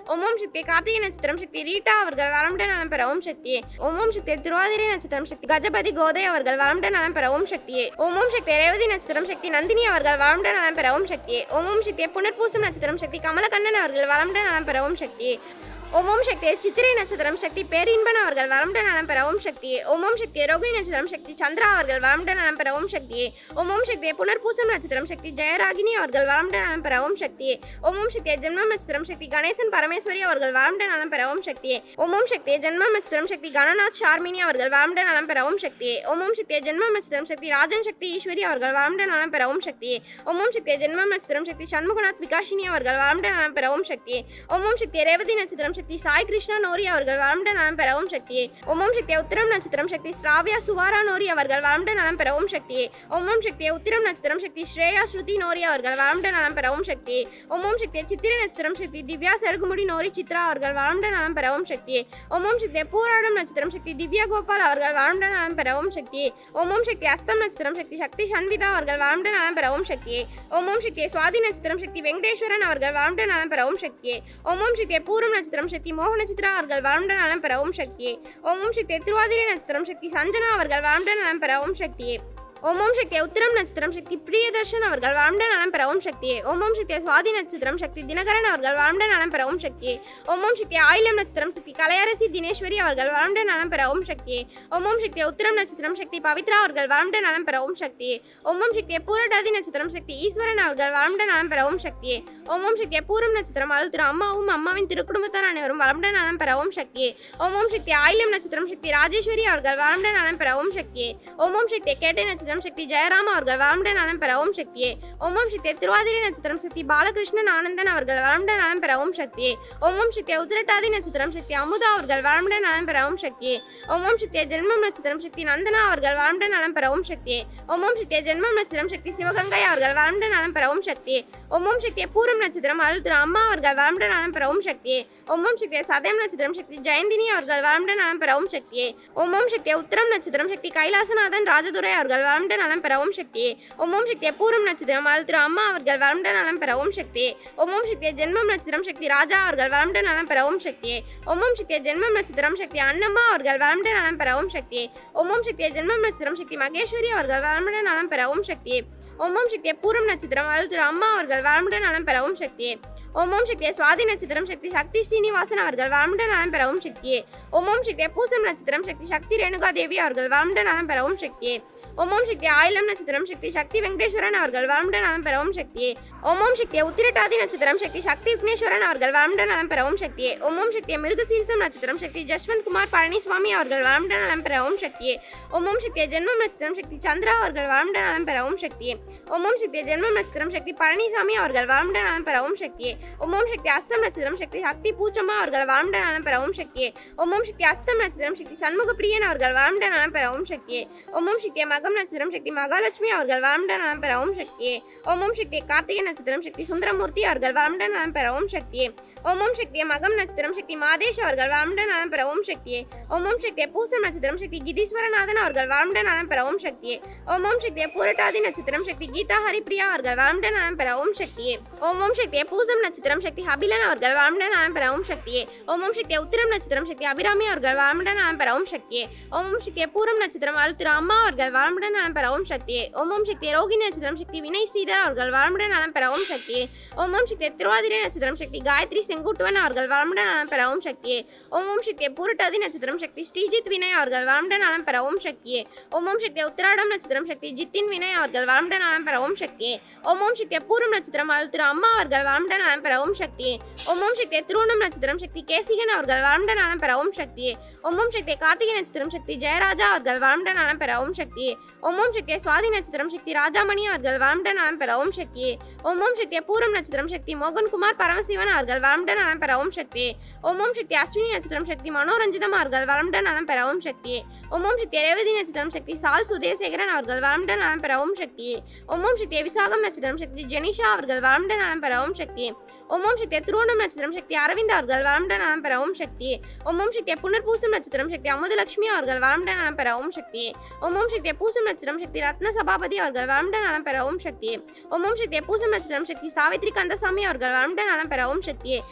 ஓம் ஓம் சக்தி கார்த்திகை நட்சத்திரம் சக்தி ரீட்டா அவர்கள் வளமுடன் நலம் பெற ஓம் சக்தியே ஓம் ஓம் சக்தி திருவாதிரை நட்சத்திரம் சக்தி கஜபதி கோதை அவர்கள் வளமுடன் நலம் பெற ஓம் சக்தியே ஓம் ஓம் சக்தி ரேவதி நட்சத்திரம் சக்தி நந்தினி அவர்கள் வளமுடன் நலம் பெற ஓம் சக்தியே ஓம் ஓம் சக்தி புனர்பூசம் நட்சத்திரம் சக்தி கமலக்கண்ணன் அவர்கள் வளமுடன் நலம் பெற ஓம் சக்தியே ஓம் ஓம் சக்தி சித்திரை நட்சத்திரம் சக்தி பேரின்பன் அவர்கள் வளமுடன் நலம் பெற ஓம் சக்தியே ஓம் ஓம் சக்தி ரோகிணி நட்சத்திரம் சக்தி சந்திரா அவர்கள் வளமுடன் நலம் பெற ஓம் சக்தியே ஓம் ஓம் சக்தி புனர்பூசம் நட்சத்திரம் சக்தி ஜெயராகினி அவர்கள் வளமுடன் நலம் பெற ஓம் சக்தியே ஓம் ஓம் சக்தி ஜென்மம் நட்சத்திரம் சக்தி கணேசன் பரமேஸ்வரி அவர்கள் வளமுடன் நலம் பெற ஓம் சக்தியே ஓம் ஓம் சக்தி ஜென்மம் நட்சத்திரம் சக்தி கணநாத் ஷார்மினி அவர்கள் வளமுடன் நலம் பெற ஓம் சக்தியே ஓம் ஓம் சக்தி ஜென்மம் நட்சத்திரம் சக்தி ராஜன் சக்தி ஈஸ்வரி அவர்கள் வளமுடன் நலம் பெற ஓம் சக்தியே ஓம் ஓம் சக்தி ஜென்மம் நட்சத்திரம் சக்தி சண்முகநாத் விகாஷினி அவர்கள் வளமுடன் நலம் பெற ஓம் சக்தியே ஓம் ஓம் சக்தி ரேவதி நட்சத்திரம் சக்தி சாய் கிருஷ்ணா நோரி அவர்கள் வளமுடன் நலம் பெற ஓம் சக்தியே ஓம் ஓம் சக்தி உத்திரம் நட்சத்திரம் சக்தி ஸ்ராவியா சுவாரா நோரி அவர்கள் வளமுடன் நலம் பெற ஓம் சக்தியே ஓம் ஓம் சக்தி உத்திரம் நட்சத்திரம் சக்தி ஸ்ரேயா ஸ்ருதி நோரி அவர்கள் வளமுடன் நலம் பெற ஓம் சக்தியே ஓம் ஓம் சக்தி சித்திரை நட்சத்திரம் சக்தி திவ்யா செருகுமுடி நோரி சித்ரா அவர்கள் வளமுடன் நலம் பெற ஓம் சக்தியே ஓம் ஓம் சக்தி பூராடம் நட்சத்திரம் சக்தி திவ்யா கோபால் அவர்கள் வளமுடன் நலம் பெற ஓம் சக்தியே ஓம் ஓம் சக்தி அஸ்தம் நட்சத்திரம் சக்தி சக்தி சண்விதா அவர்கள் வளமுடன் நலம் பெற ஓம் சக்தியே ஓம் ஓம் சக்தி சுவாதி நட்சத்திரம் சக்தி வெங்கடேஸ்வரன் அவர்கள் வளமுடன் நலம் பெற ஓம் சக்தியே ஓம் ஓம் சக்தி பூரம் நட்சத்திரம் சக்தி மோக நட்சத்திரா அவர்கள் வளமுடன் நலம் பெற ஓம் சக்தியே ஓம் ஓம் சக்தி திருவாதிரை நட்சத்திரம் சக்தி சஞ்சனா அவர்கள் வளமுடன் நலம் பெற ஓம் சக்தியே ஓம் ஓம் சக்தி உத்திரம் நட்சத்திரம் சக்தி பிரியதர்ஷன் அவர்கள் வாழ்ந்த நலம் பெற ஓம் சக்தியே ஓம் ஓம் சக்தி சுவாதி நட்சத்திரம் சக்தி தினகரன் அவர்கள் வாழ்ந்த நலம் பெற ஓம் சக்தியே ஓம் ஓம் சக்தி ஆயிலம் நட்சத்திரம் சக்தி கலையரசி தினேஸ்வரி அவர்கள் வாழ்ந்த நலம் பெற ஓம் சக்தியே ஓம் ஓம் சக்தி உத்திரம் நட்சத்திரம் சக்தி பவித்ரா அவர்கள் வாழ்ந்த நலம் பெற ஓம் சக்தியே ஓம் ஓம் சக்தி பூரட்டாதி நட்சத்திரம் சக்தி ஈஸ்வரன் அவர்கள் வாழ்ந்த நலம் பெற ஓம் சக்தியே ஓம் ஓம் சக்தி பூரம் நட்சத்திரம் அழுத்திர அம்மாவும் அம்மாவின் திருக்குடும்பத்தார் அனைவரும் வளமுட நலம் பெற ஓம் சக்தியே ஓம் ஓம் சக்தி ஆயிலம் நட்சத்திரம் சக்தி ராஜேஸ்வரி அவர்கள் வளமுட நலம் பெற ஓம் சக்தியே ஓம் ஓம் சக்தி கேட்டை நட்சத்திரம் சக்தி ஜெயராம் அவர்கள் வளமுட நலம் பெற ஓம் சக்தியே ஓம் ஓம் சக்தி திருவாதிரை நட்சத்திரம் சக்தி பாலகிருஷ்ணன் ஆனந்தன் அவர்கள் வளமுட நலம் பெற ஓம் சக்தியே ஓம் ஓம் சக்தி உத்திரட்டாதி நட்சத்திரம் சக்தி அமுதா அவர்கள் வளமுட நலம் பெற ஓம் சக்தியே ஓம் ஓம் சக்தி ஜென்மம் நட்சத்திரம் சக்தி நந்தனா அவர்கள் வளமுட நலம் பெற ஓம் சக்தியே ஓம் ஓம் சக்தி ஜென்மம் நட்சத்திரம் சக்தி சிவகங்கை அவர்கள் வளமுட நலம் பெற ஓம் சக்தியே ஓம் ஓம் சக்தி பூரம் நட்சத்திரம் அழுத்திர அம்மா அவர்கள் வளமுட நலம் பெற ஓம் சக்தியே ஓம் ஓம் சக்தி சதயம் நட்சத்திரம் சக்தி ஜெயந்தினி அவர்கள் வளமுட நலம் பெற ஓம் சக்தியே ஓம் ஓம் சக்தி உத்திரம் நட்சத்திரம் சக்தி கைலாசநாதன் ராஜதுரை அவர்கள் வளமுட நலம் பெற ஓம் சக்தியே ஓம் ஓம் சக்தி பூரம் நட்சத்திரம் அழுத்திர அம்மா அவர்கள் வளமுட நலம் பெற ஓம் சக்தியே ஓம் ஓம் சக்தி ஜென்மம் நட்சத்திரம் சக்தி ராஜா அவர்கள் வளமுட நலம் பெற ஓம் சக்தியே ஓம் ஓம் சக்தி ஜென்மம் நட்சத்திரம் சக்தி அன்னம்மா அவர்கள் வளமுட நலம் பெற ஓம் சக்தியே ஓம் ஓம் சக்தி ஜென்மம் நட்சத்திரம் சக்தி மகேஸ்வரி அவர்கள் வளமுட நலம் பெற ஓம் சக்தியே ஓம் ஓம் சக்தி பூரம் நட்சத்திரம் அழுத்திர அம்மா அவர்கள் வளமுட நலம் பெற ஓம் சக்தியே ஓம் ஓம் சக்தி சுவாதி நட்சத்திரம் சக்தி சக்தி ஸ்ரீனிவாசன் அவர்கள் வளமுட நலம் பெற ஓம் சக்தியே ஓம் ஓம் சக்தி பூசம் நட்சத்திரம் சக்தி சக்தி ரேணுகா தேவி அவர்கள் வளமுட நலம் பெற ஓம் சக்தியே ஓம் ஓம் சக்தி ஆயிலம் நட்சத்திரம் சக்தி சக்தி வெங்கடேஸ்வரன் அவர்கள் வளமுட நலம் பெற ஓம் சக்தியே ஓம் ஓம் சக்தி உத்திரட்டாதி நட்சத்திரம் சக்தி சக்தி விக்னேஸ்வரன் அவர்கள் வளமுட நலம் பெற ஓம் சக்தியே ஓம் ஓம் சக்தி மிருகசீரிசம் நட்சத்திரம் சக்தி ஜஸ்வந்த் குமார் பழனிசுவாமி அவர்கள் வளமுட நலம் பெற ஓம் சக்தியே ஓம் ஓம் சக்தி ஜென்மம் நட்சத்திரம் சக்தி சந்திரா அவர்கள் வளமுட நலம் பெற ஓம் சக்தியே ஓம் ஓம் சக்தி ஜென்மம் நட்சத்திரம் சக்தி பழனிசாமி அவர்கள் வளமுட நலம் பெற ஓம் சக்தியே ஓம் ஓம் சக்தி அஸ்தம் நட்சத்திரம் சக்தி சக்தி பூச்சம்மா அவர்கள் வளமுட நலம் பெற ஓம் சக்தியே ஓம் ஓம் சக்தி அஸ்தம் நட்சத்திரம் சக்தி சண்முக பிரியன் அவர்கள் வளமுட நலம் பெற ஓம் சக்தியே ஓம் ஓம் சக்தி மகம் நட்சத்திரம் சக்தி மகாலட்சுமி அவர்கள் வளமுட நலம் பெற ஓம் சக்தியே ஓம் ஓம் சக்தி கார்த்திகை நட்சத்திரம் சக்தி சுந்தரமூர்த்தி அவர்கள் வளமுட நலம் பெற ஓம் சக்தியே ஓம் ஓம் சக்தி மகம் நட்சத்திரம் சக்தி மாதேஷ் அவர்கள் வளமுட நலம் பெற ஓம் சக்தியே ஓம் ஓம் சக்தி பூசம் நட்சத்திரம் சக்தி கிதீஸ்வரநாதன் அவர்கள் வளமுட நலம் பெற ஓம் சக்தியே ஓம் ஓம் சக்தி பூரட்டாதி நட்சத்திரம் சக்தி கீதா ஹரிப்ரியா அவர்கள் வளமுட நலம் பெற ஓம் சக்தியே ஓம் ஓம் சக்தி பூசம் நட்சத்திரம் சக்தி ஹபிலன் அவர்கள் வளமுட நலம் பெற ஓம் சக்தியே ஓம் ஓம் சக்தி உத்திரம் நட்சத்திரம் சக்தி அபிராமி அவர்கள் வளமுட நலம் பெற ஓம் சக்தியே ஓம் ஓம் சக்தி பூரம் நட்சத்திரம் அழுத்திர அம்மா அவர்கள் வளமுட நலம் பெற ஓம் சக்தியே ஓம் ஓம் சக்தி ரோகிணி நட்சத்திரம் சக்தி வினய் ஸ்ரீதர் அவர்கள் வளமுட நலம் பெற ஓம் சக்தியே ஓம் ஓம் சக்தி திருவாதிரை நட்சத்திரம் சக்தி காயத்ரி செங்குட்டுவன் அவர்கள் வளமுட நலம் பெற ஓம் சக்தியே ஓம் ஓம் சக்தி பூரட்டாதி நட்சத்திரம் சக்தி ஸ்ரீஜித் வினய் அவர்கள் வளமுட நலம் பெற ஓம் சக்தியே ஓம் ஓம் சக்தி உத்திராடம் நட்சத்திரம் சக்தி ஜித்தின் வினய் அவர்கள் வளமுட நலம் பெற ஓம் சக்தியே ஓம் ஓம் சக்தி பூரம் நட்சத்திரம் அழுத்திர அம்மா அவர்கள் வளமுட நலம் பெற ஓம் சக்தியே ஓம் ஓம் சக்தி திருவண்ணம் நட்சத்திரம் சக்தி கேசிகன் அவர்கள் வளமுட நலம் பெற ஓம் சக்தியே ஓம் ஓம் சக்தி கார்த்திகை நட்சத்திரம் சக்தி ஜெயராஜா அவர்கள் வளமுட நலம் பெற ஓம் சக்தியே ஓம் ஓம் சக்தி சுவாதி நட்சத்திரம் சக்தி ராஜாமணி அவர்கள் வளமுட நலம் பெற ஓம் சக்தியே ஓம் ஓம் சக்தி பூரம் நட்சத்திரம் சக்தி மோகன்குமார் பரமசிவன் அவர்கள் வளமுட நலம் பெற ஓம் சக்தியே ஓம் ஓம் சக்தி அஸ்வினி நட்சத்திரம் சக்தி மனோரஞ்சிதம் அவர்கள் வளமுட நலம் பெற ஓம் சக்தியே ஓம் ஓம் சக்தி ரேவதி நட்சத்திரம் சக்தி சால் சுதேசேகரன் அவர்கள் வளமுட நலம் பெற ஓம் சக்தியே ஓம் ஓம் சக்தி விசாகம் நட்சத்திரம் சக்தி ஜெனிஷா அவர்கள் வளமுட நலம் பெற ஓம் சக்தியே ஓம் ஓம் சக்தி திருவோணம் நட்சத்திரம் சக்தி அரவிந்த் அவர்கள் வளமுட நலம் பெற ஓம் சக்தியே ஓம் ஓம் சக்தி புனர்பூசம் நட்சத்திரம் சக்தி அமுதலட்சுமி அவர்கள் வளமுட நலம் பெற ஓம் சக்தியே ஓம் ஓம் சக்தி பூசம் நட்சத்திரம் சக்தி ரத்ன சபாபதி அவர்கள் வளமுட நலம் பெற ஓம் சக்தியே ஓம் ஓம் சக்தி பூசம் நட்சத்திரம் சக்தி சாவித்ரி கந்தசாமி அவர்கள் வளமுட நலம் பெற ஓம் சக்தியே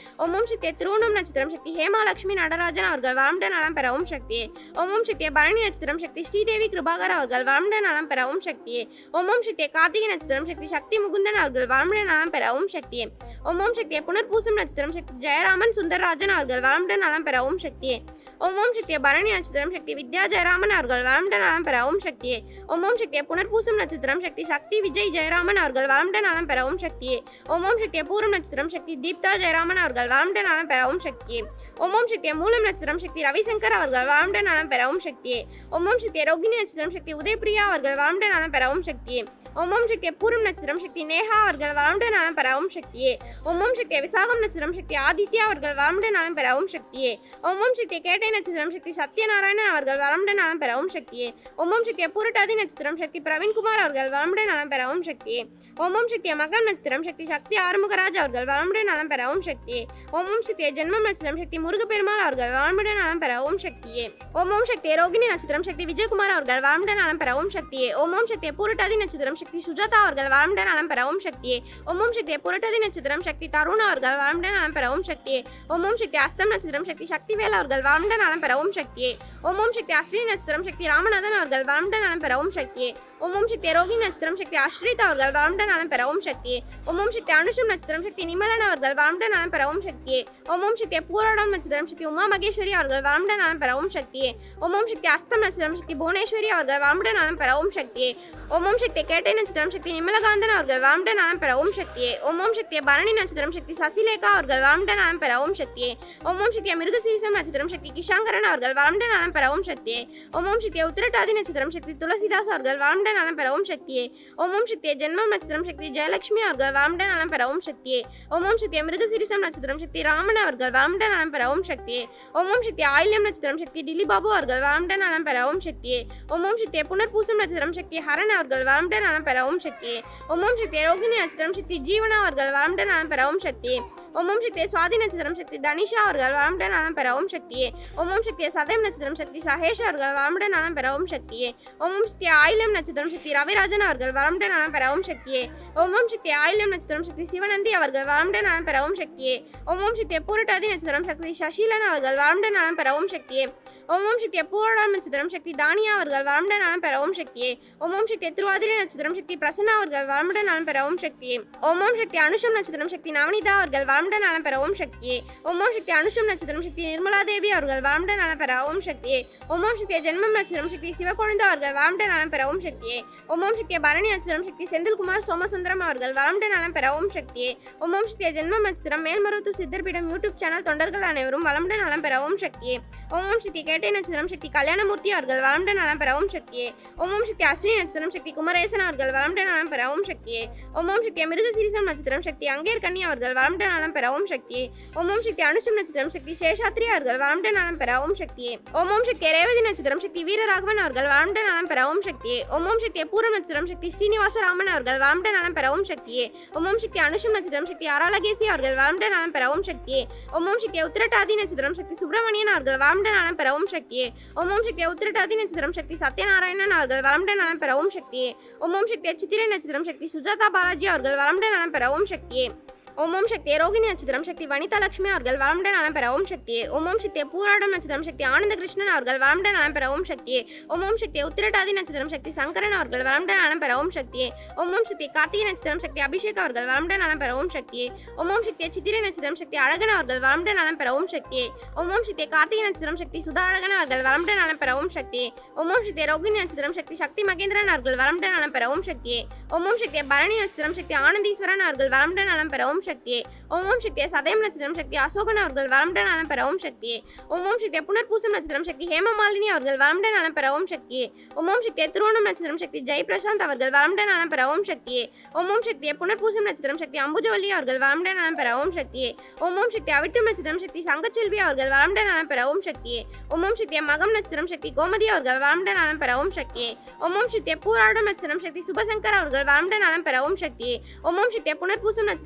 ஓம் ஓம் சக்தியை திருவண்ணம் நட்சத்திரம் சக்தி ஹேமாலட்சுமி நடராஜன் அவர்கள் வளமுட நலம் பெற ஓம் சக்தியே ஓம் ஓம் சக்தியை பரணி நட்சத்திரம் சக்தி ஸ்ரீதேவி கிருபாகர் அவர்கள் வளமுட நலம் பெற ஓம் சக்தியே ஓம் ஓம் சக்தியை கார்த்திகை நட்சத்திரம் சக்தி சக்தி முகுந்தன் அவர்கள் வளமுட நலம் பெற ஓம் சக்தியே ஓம் ஓம் சக்தியை புனர்பூசம் நட்சத்திரம் சக்தி ஜெயராமன் சுந்தரராஜன் அவர்கள் வளமுட நலம் பெற ஓம் சக்தியே ஓம் ஓம் சக்தியை பரணி நட்சத்திரம் சக்தி வித்யா ஜெயராமன் அவர்கள் வளமுட நலம் பெற ஓம் சக்தியே ஓம் ஓம் சக்தியை புனர்பூசம் நட்சத்திரம் சக்தி சக்தி விஜய் ஜெயராமன் அவர்கள் வளமுட நலம் பெற ஓம் சக்தியே ஓம் ஓம் சக்தியை பூரம் நட்சத்திரம் சக்தி தீப்தா ஜெயராமன் அவர்கள் வளமுட நலம் பெற ஓம் சக்தியே ஓம் ஓம் சக்தியை மூலம் நட்சத்திரம் சக்தி ரவிசங்கர் அவர்கள் வளமுட நலம் பெற ஓம் சக்தியே ஓம் ஓம் சக்தியை ரோகிணி நட்சத்திரம் சக்தி உதயபிரியா அவர்கள் வளமுட நலம் பெற ஓம் சக்தியே ஓம் ஓம் சக்தியை பூரம் நட்சத்திரம் சக்தி நேஹா அவர்கள் வளமுட நலம் பெற ஓம் சக்தியே ஓம் ஓம் சக்தியை விசாகம் நட்சத்திரம் சக்தி ஆதித்யா அவர்கள் வளமுட நலம் பெற ஓம் சக்தியே ஓம் ஓம் சக்தியை கேட்டை நட்சத்திரம் சக்தி சத்யநாராயணன் அவர்கள் வளமுட நலம் பெற ஓம் சக்தியே ஓம் ஓம் சக்தியை பூரட்டாதி நட்சத்திரம் சக்தி பிரவீன்குமார் அவர்கள் வளமுட நலம் பெற ஓம் சக்தியே ஓம் ஓம் சக்தியை மகம் நட்சத்திரம் சக்தி சக்தி ஆறுமுகராஜ் அவர்கள் வளமுட நலம் பெற ஓம் சக்தியே ஓம் ஓம் சக்தியை ஜென்மம் நட்சத்திரம் சக்தி முருகப்பெருமாள் அவர்கள் வளமுட நலம் பெற ஓம் சக்தியே ஓம் ஓம் சக்தியை ரோகிணி நட்சத்திரம் சக்தி விஜயகுமார் அவர்கள் வளமுட நலம் பெற ஓம் சக்தியே ஓம் ஓம் சக்தியை பூரட்டாதி நட்சத்திரம் சக்தி சுஜாதா அவர்கள் வளமுட நலம் பெற ஓம் சக்தியே ஓம் ஓம் சக்தியை புரட்டாதி நட்சத்திரம் சக்தி தருண் அவர்கள் வளமுட நலம் பெற ஓம் சக்தியே ஓம் ஓம் சக்தி அஸ்தம் நட்சத்திரம் சக்தி சக்திவேல் அவர்கள் வளமுட நலம் பெற ஓம் சக்தியே ஓம் ஓம் சக்தி அஸ்வினி நட்சத்திரம் சக்தி ராமநாதன் அவர்கள் வளமுட நலம் பெற ஓம் சக்தியே ஓம் ஓம் சக்தி ரோகிணி நட்சத்திரம் சக்தி அஸ்ரித் அவர்கள் வளமுட நலம் பெற ஓம் சக்தியே ஓம் ஓம் சக்தி அனுஷம் நட்சத்திரம் சக்தி நிமலன் அவர்கள் வளமுட நலம் பெற ஓம் சக்தியே ஓம் ஓம் சக்தி பூராடம் நட்சத்திரம் சக்தி உமா மகேஸ்வரி அவர்கள் வளமுட நலம் பெற ஓம் சக்தியே ஓம் ஓம் சக்தி அஸ்தம் நட்சத்திரம் சக்தி புவனேஸ்வரி அவர்கள் வளமுட நலம் பெற ஓம் சக்தியே ஓம் ஓம் சக்தி கேட்டை நட்சத்திரம் சக்தி நிமலகாந்தன் அவர்கள் வளமுட நலம் பெற ஓம் சக்தியே ஓம் ஓம் சக்தி பரணி நட்சத்திரம் சக்தி சசிலேகா அவர்கள் வளமுட நலம் பெற ஓம் சக்தியே ஓம் ஓம் சக்தி மிருகசீரிசம் நட்சத்திரம் சக்தி கிஷாங்கரன் அவர்கள் வளமுட நலம் பெற ஓம் சக்தியே ஓம் ஓம் சக்தி உத்திரட்டாதி நட்சத்திரம் சக்தி துளசிதாஸ் அவர்கள் வளமுட நலம் பெற ஓம் சக்தியே ஓம் ஓம் சக்தி ஜென்மம் நட்சத்திரம் சக்தி ஜெயலட்சுமி அவர்கள் வளமுட நலம் பெற ஓம் சக்தியே ஓம் ஓம் சக்தி மிருகசீரிசம் நட்சத்திரம் சக்தி ராமன் அவர்கள் வளமுட நலம் பெற ஓம் சக்தியே ஓம் ஓம் சக்தி ஆயில்யம் நட்சத்திரம் சக்தி டிலி பாபு அவர்கள் வளமுட நலம் பெற ஓம் சக்தியே ஓம் ஓம் சக்தி புனர்பூசம் நட்சத்திரம் சக்தி ஹரன் அவர்கள் வளமுட நலம் பெற ஓம் சக்தியே ஓம் ஓம் சக்தி ரோகிணி நட்சத்திரம் சக்தி ஜீவனா அவர்கள் வளமுட நலம் பெற ஓம் சக்தியே ஓம் ஓம் சக்தி சுவாதி நட்சத்திரம் சக்தி தனிஷா அவர்கள் வளமுட நலம் பெற ஓம் சக்தியே ஓம் ஓம் சக்தி சதயம் நட்சத்திரம் சக்தி சகேஷ் அவர்கள் வளமுட நலம் பெற ஓம் சக்தியே ஓம் ஓம் சக்தி ஆயிலம் நட்சத்திரம் சக்தி ரவிராஜன் அவர்கள் வளமுட நலம் பெற ஓம் சக்தியே ஓம் ஓம் சக்தி ஆயிலம் நட்சத்திரம் சக்தி சிவனந்தி அவர்கள் வளமுட நலம் பெற ஓம் சக்தியே ஓம் ஓம் சக்தி பூரட்டாதி நட்சத்திரம் சக்தி சசிலன் அவர்கள் வளமுட நலம் பெற ஓம் சக்தியே ஓம் ஓம் சக்தி பூரடாம் நட்சத்திரம் சக்தி தானியா அவர்கள் வளமுட நலம் பெற ஓம் சக்தியே ஓம் ஓம் சக்தி திருவாதிரை நட்சத்திரம் சக்தி பிரசன்னா அவர்கள் வளமுட நலம் பெற ஓம் சக்தியே ஓம் ஓம் சக்தி அனுஷம் நட்சத்திரம் சக்தி நவனிதா அவர்கள் வளமுட நலம் பெற ஓம் சக்தியே ஓம் ஓம் சக்தி அனுஷம் நட்சத்திரம் சக்தி நிர்மலா தேவி அவர்கள் வளமுட நலம் பெற ஓம் சக்தியே ஓம் ஓம் சக்தி ஜென்மம் நட்சத்திரம் சக்தி சிவகுழந்தை அவர்கள் வளமுட நலம் பெற ஓம் சக்தியே ஓம் ஓம் சக்தி பரணி நட்சத்திரம் சக்தி செந்தில்குமார் சோமசுந்தரம் அவர்கள் வளமுட நலம் பெற ஓம் சக்தியே ஓம் ஓம் சக்தி ஜென்மம் நட்சத்திரம் மேல்மருத்து சித்தர்பீடம் யூடியூப் சேனல் தொண்டர்கள் அனைவரும் வளமுட நலம் பெற ஓம் சக்தியே ஓம் ஓம் சக்தி கேட்டை நட்சத்திரம் சக்தி கல்யாணமூர்த்தி அவர்கள் வளமுட நலம் பெற ஓம் சக்தியே ஓம் ஓம் சக்தி அஸ்வினி நட்சத்திரம் சக்தி குமரேசன் அவர்கள் வளமுட நலம் பெற ஓம் சக்தியே ஓம் ஓம் சக்தி மிருகசீரிசம் நட்சத்திரம் சக்தி அங்கேர் கன்னி அவர்கள் வளமுட நலம் பெற ஓம் சக்தியே ஓம் ஓம் சக்தி அனுஷம் நட்சத்திரம் சக்தி சேஷாத்ரி அவர்கள் வளமுட நலம் பெற ஓம் சக்தியே ஓம் ஓம் சக்தி ரேவதி நட்சத்திரம் சக்தி வீரராகவன் அவர்கள் வளமுட நலம் பெற ஓம் சக்தியே ஓம் ஓம் சக்தி பூரம் நட்சத்திரம் சக்தி ஸ்ரீனிவாசராமன் அவர்கள் வளமுட நலம் பெற ஓம் சக்தியே ஓம் ஓம் சக்தி அனுஷம் நட்சத்திரம் சக்தி ஆராலகேசி அவர்கள் வளமுட நலம் பெற ஓம் சக்தியே ஓம் ஓம் சக்தி உத்திரட்டாதி நட்சத்திரம் சக்தி சுப்பிரமணியன் அவர்கள் வளமுட நலம் பெற ஓம் சக்தியே ஓம் ஓம் சக்தி உத்திரட்டாதி நட்சத்திரம் சக்தி சத்யநாராயணன் அவர்கள் வளமுட நலம் பெற ஓம் சக்தியே ஓம் ஓம் சக்தி சித்திரை நட்சத்திரம் சக்தி சுஜாதா பாலாஜி அவர்கள் வளமுட நலம் பெற ஓம் சக்தியே ஓம் ஓம் சக்தி ரோகிணி நட்சத்திரம் சக்தி வனிதா லட்சுமி அவர்கள் வளமுட நலம் பெற ஓம் சக்தியே ஓம் ஓம் சக்தி பூராடம் நட்சத்திரம் சக்தி ஆனந்த கிருஷ்ணன் அவர்கள் வளமுட நலம் பெற ஓம் சக்தியே ஓம் ஓம் சக்தி உத்திரட்டாதி நட்சத்திரம் சக்தி சங்கரன் அவர்கள் வளமுட நலம் பெற ஓம் சக்தியே ஓம் ஓம் சக்தி கார்த்திகை நட்சத்திரம் சக்தி அபிஷேக் அவர்கள் வளமுட நலம் பெற ஓம் சக்தியே ஓம் ஓம் சக்தி சித்திரை நட்சத்திரம் சக்தி அழகன் அவர்கள் வளமுட நலம் பெற ஓம் சக்தியே ஓம் ஓம் சக்தி கார்த்திகை நட்சத்திரம் சக்தி சுதா அழகன் அவர்கள் வளமுட நலம் பெற ஓம் சக்தியே ஓம் ஓம் சக்தி ரோகிணி நட்சத்திரம் சக்தி சக்தி மகேந்திரன் அவர்கள் வளமுட நலம் பெற ஓம் சக்தியே ஓம் ஓம் சக்தி பரணி நட்சத்திரம் சக்தி ஆனந்தீஸ்வரன் அவர்கள் வளமுட நலம் பெற ஓம் சக்தியே ஓம் ஓம் சக்தி சதயம் நட்சத்திரம் சக்தி அசோகன் அவர்கள் வளமுட நலம் பெற ஓம் சக்தியே ஓம் ஓம் சக்தி புனர்பூசம் நட்சத்திரம் சக்தி ஹேமமாலினி அவர்கள் வளமுட நலம் பெற ஓம் சக்தியே ஓம் ஓம் சக்தி திருவோணம் நட்சத்திரம் சக்தி ஜெய் பிரசாந்த் அவர்கள் வளமுட நலம் பெற ஓம் சக்தியே ஓம் ஓம் சக்தி புனர்பூசம் நட்சத்திரம் சக்தி அம்புஜவல்லி அவர்கள் வளமுட நலம் பெற ஓம் சக்தியே ஓம் ஓம் சக்தி அவிட்டம் நட்சத்திரம் சக்தி சங்கச்செல்வி அவர்கள் வளமுட நலம் பெற ஓம் சக்தியே ஓம் ஓம் சக்தி மகம் நட்சத்திரம் சக்தி கோமதி அவர்கள் வளமுட நலம் பெற ஓம் சக்தியே ஓம் ஓம் சக்தி பூராடம் நட்சத்திரம் சக்தி சுபசங்கர் அவர்கள் வளமுட நலம் பெற ஓம் சக்தியே ஓம் ஓம் சக்தி புனர்பூசம் நட்சத்திரம் சக்தி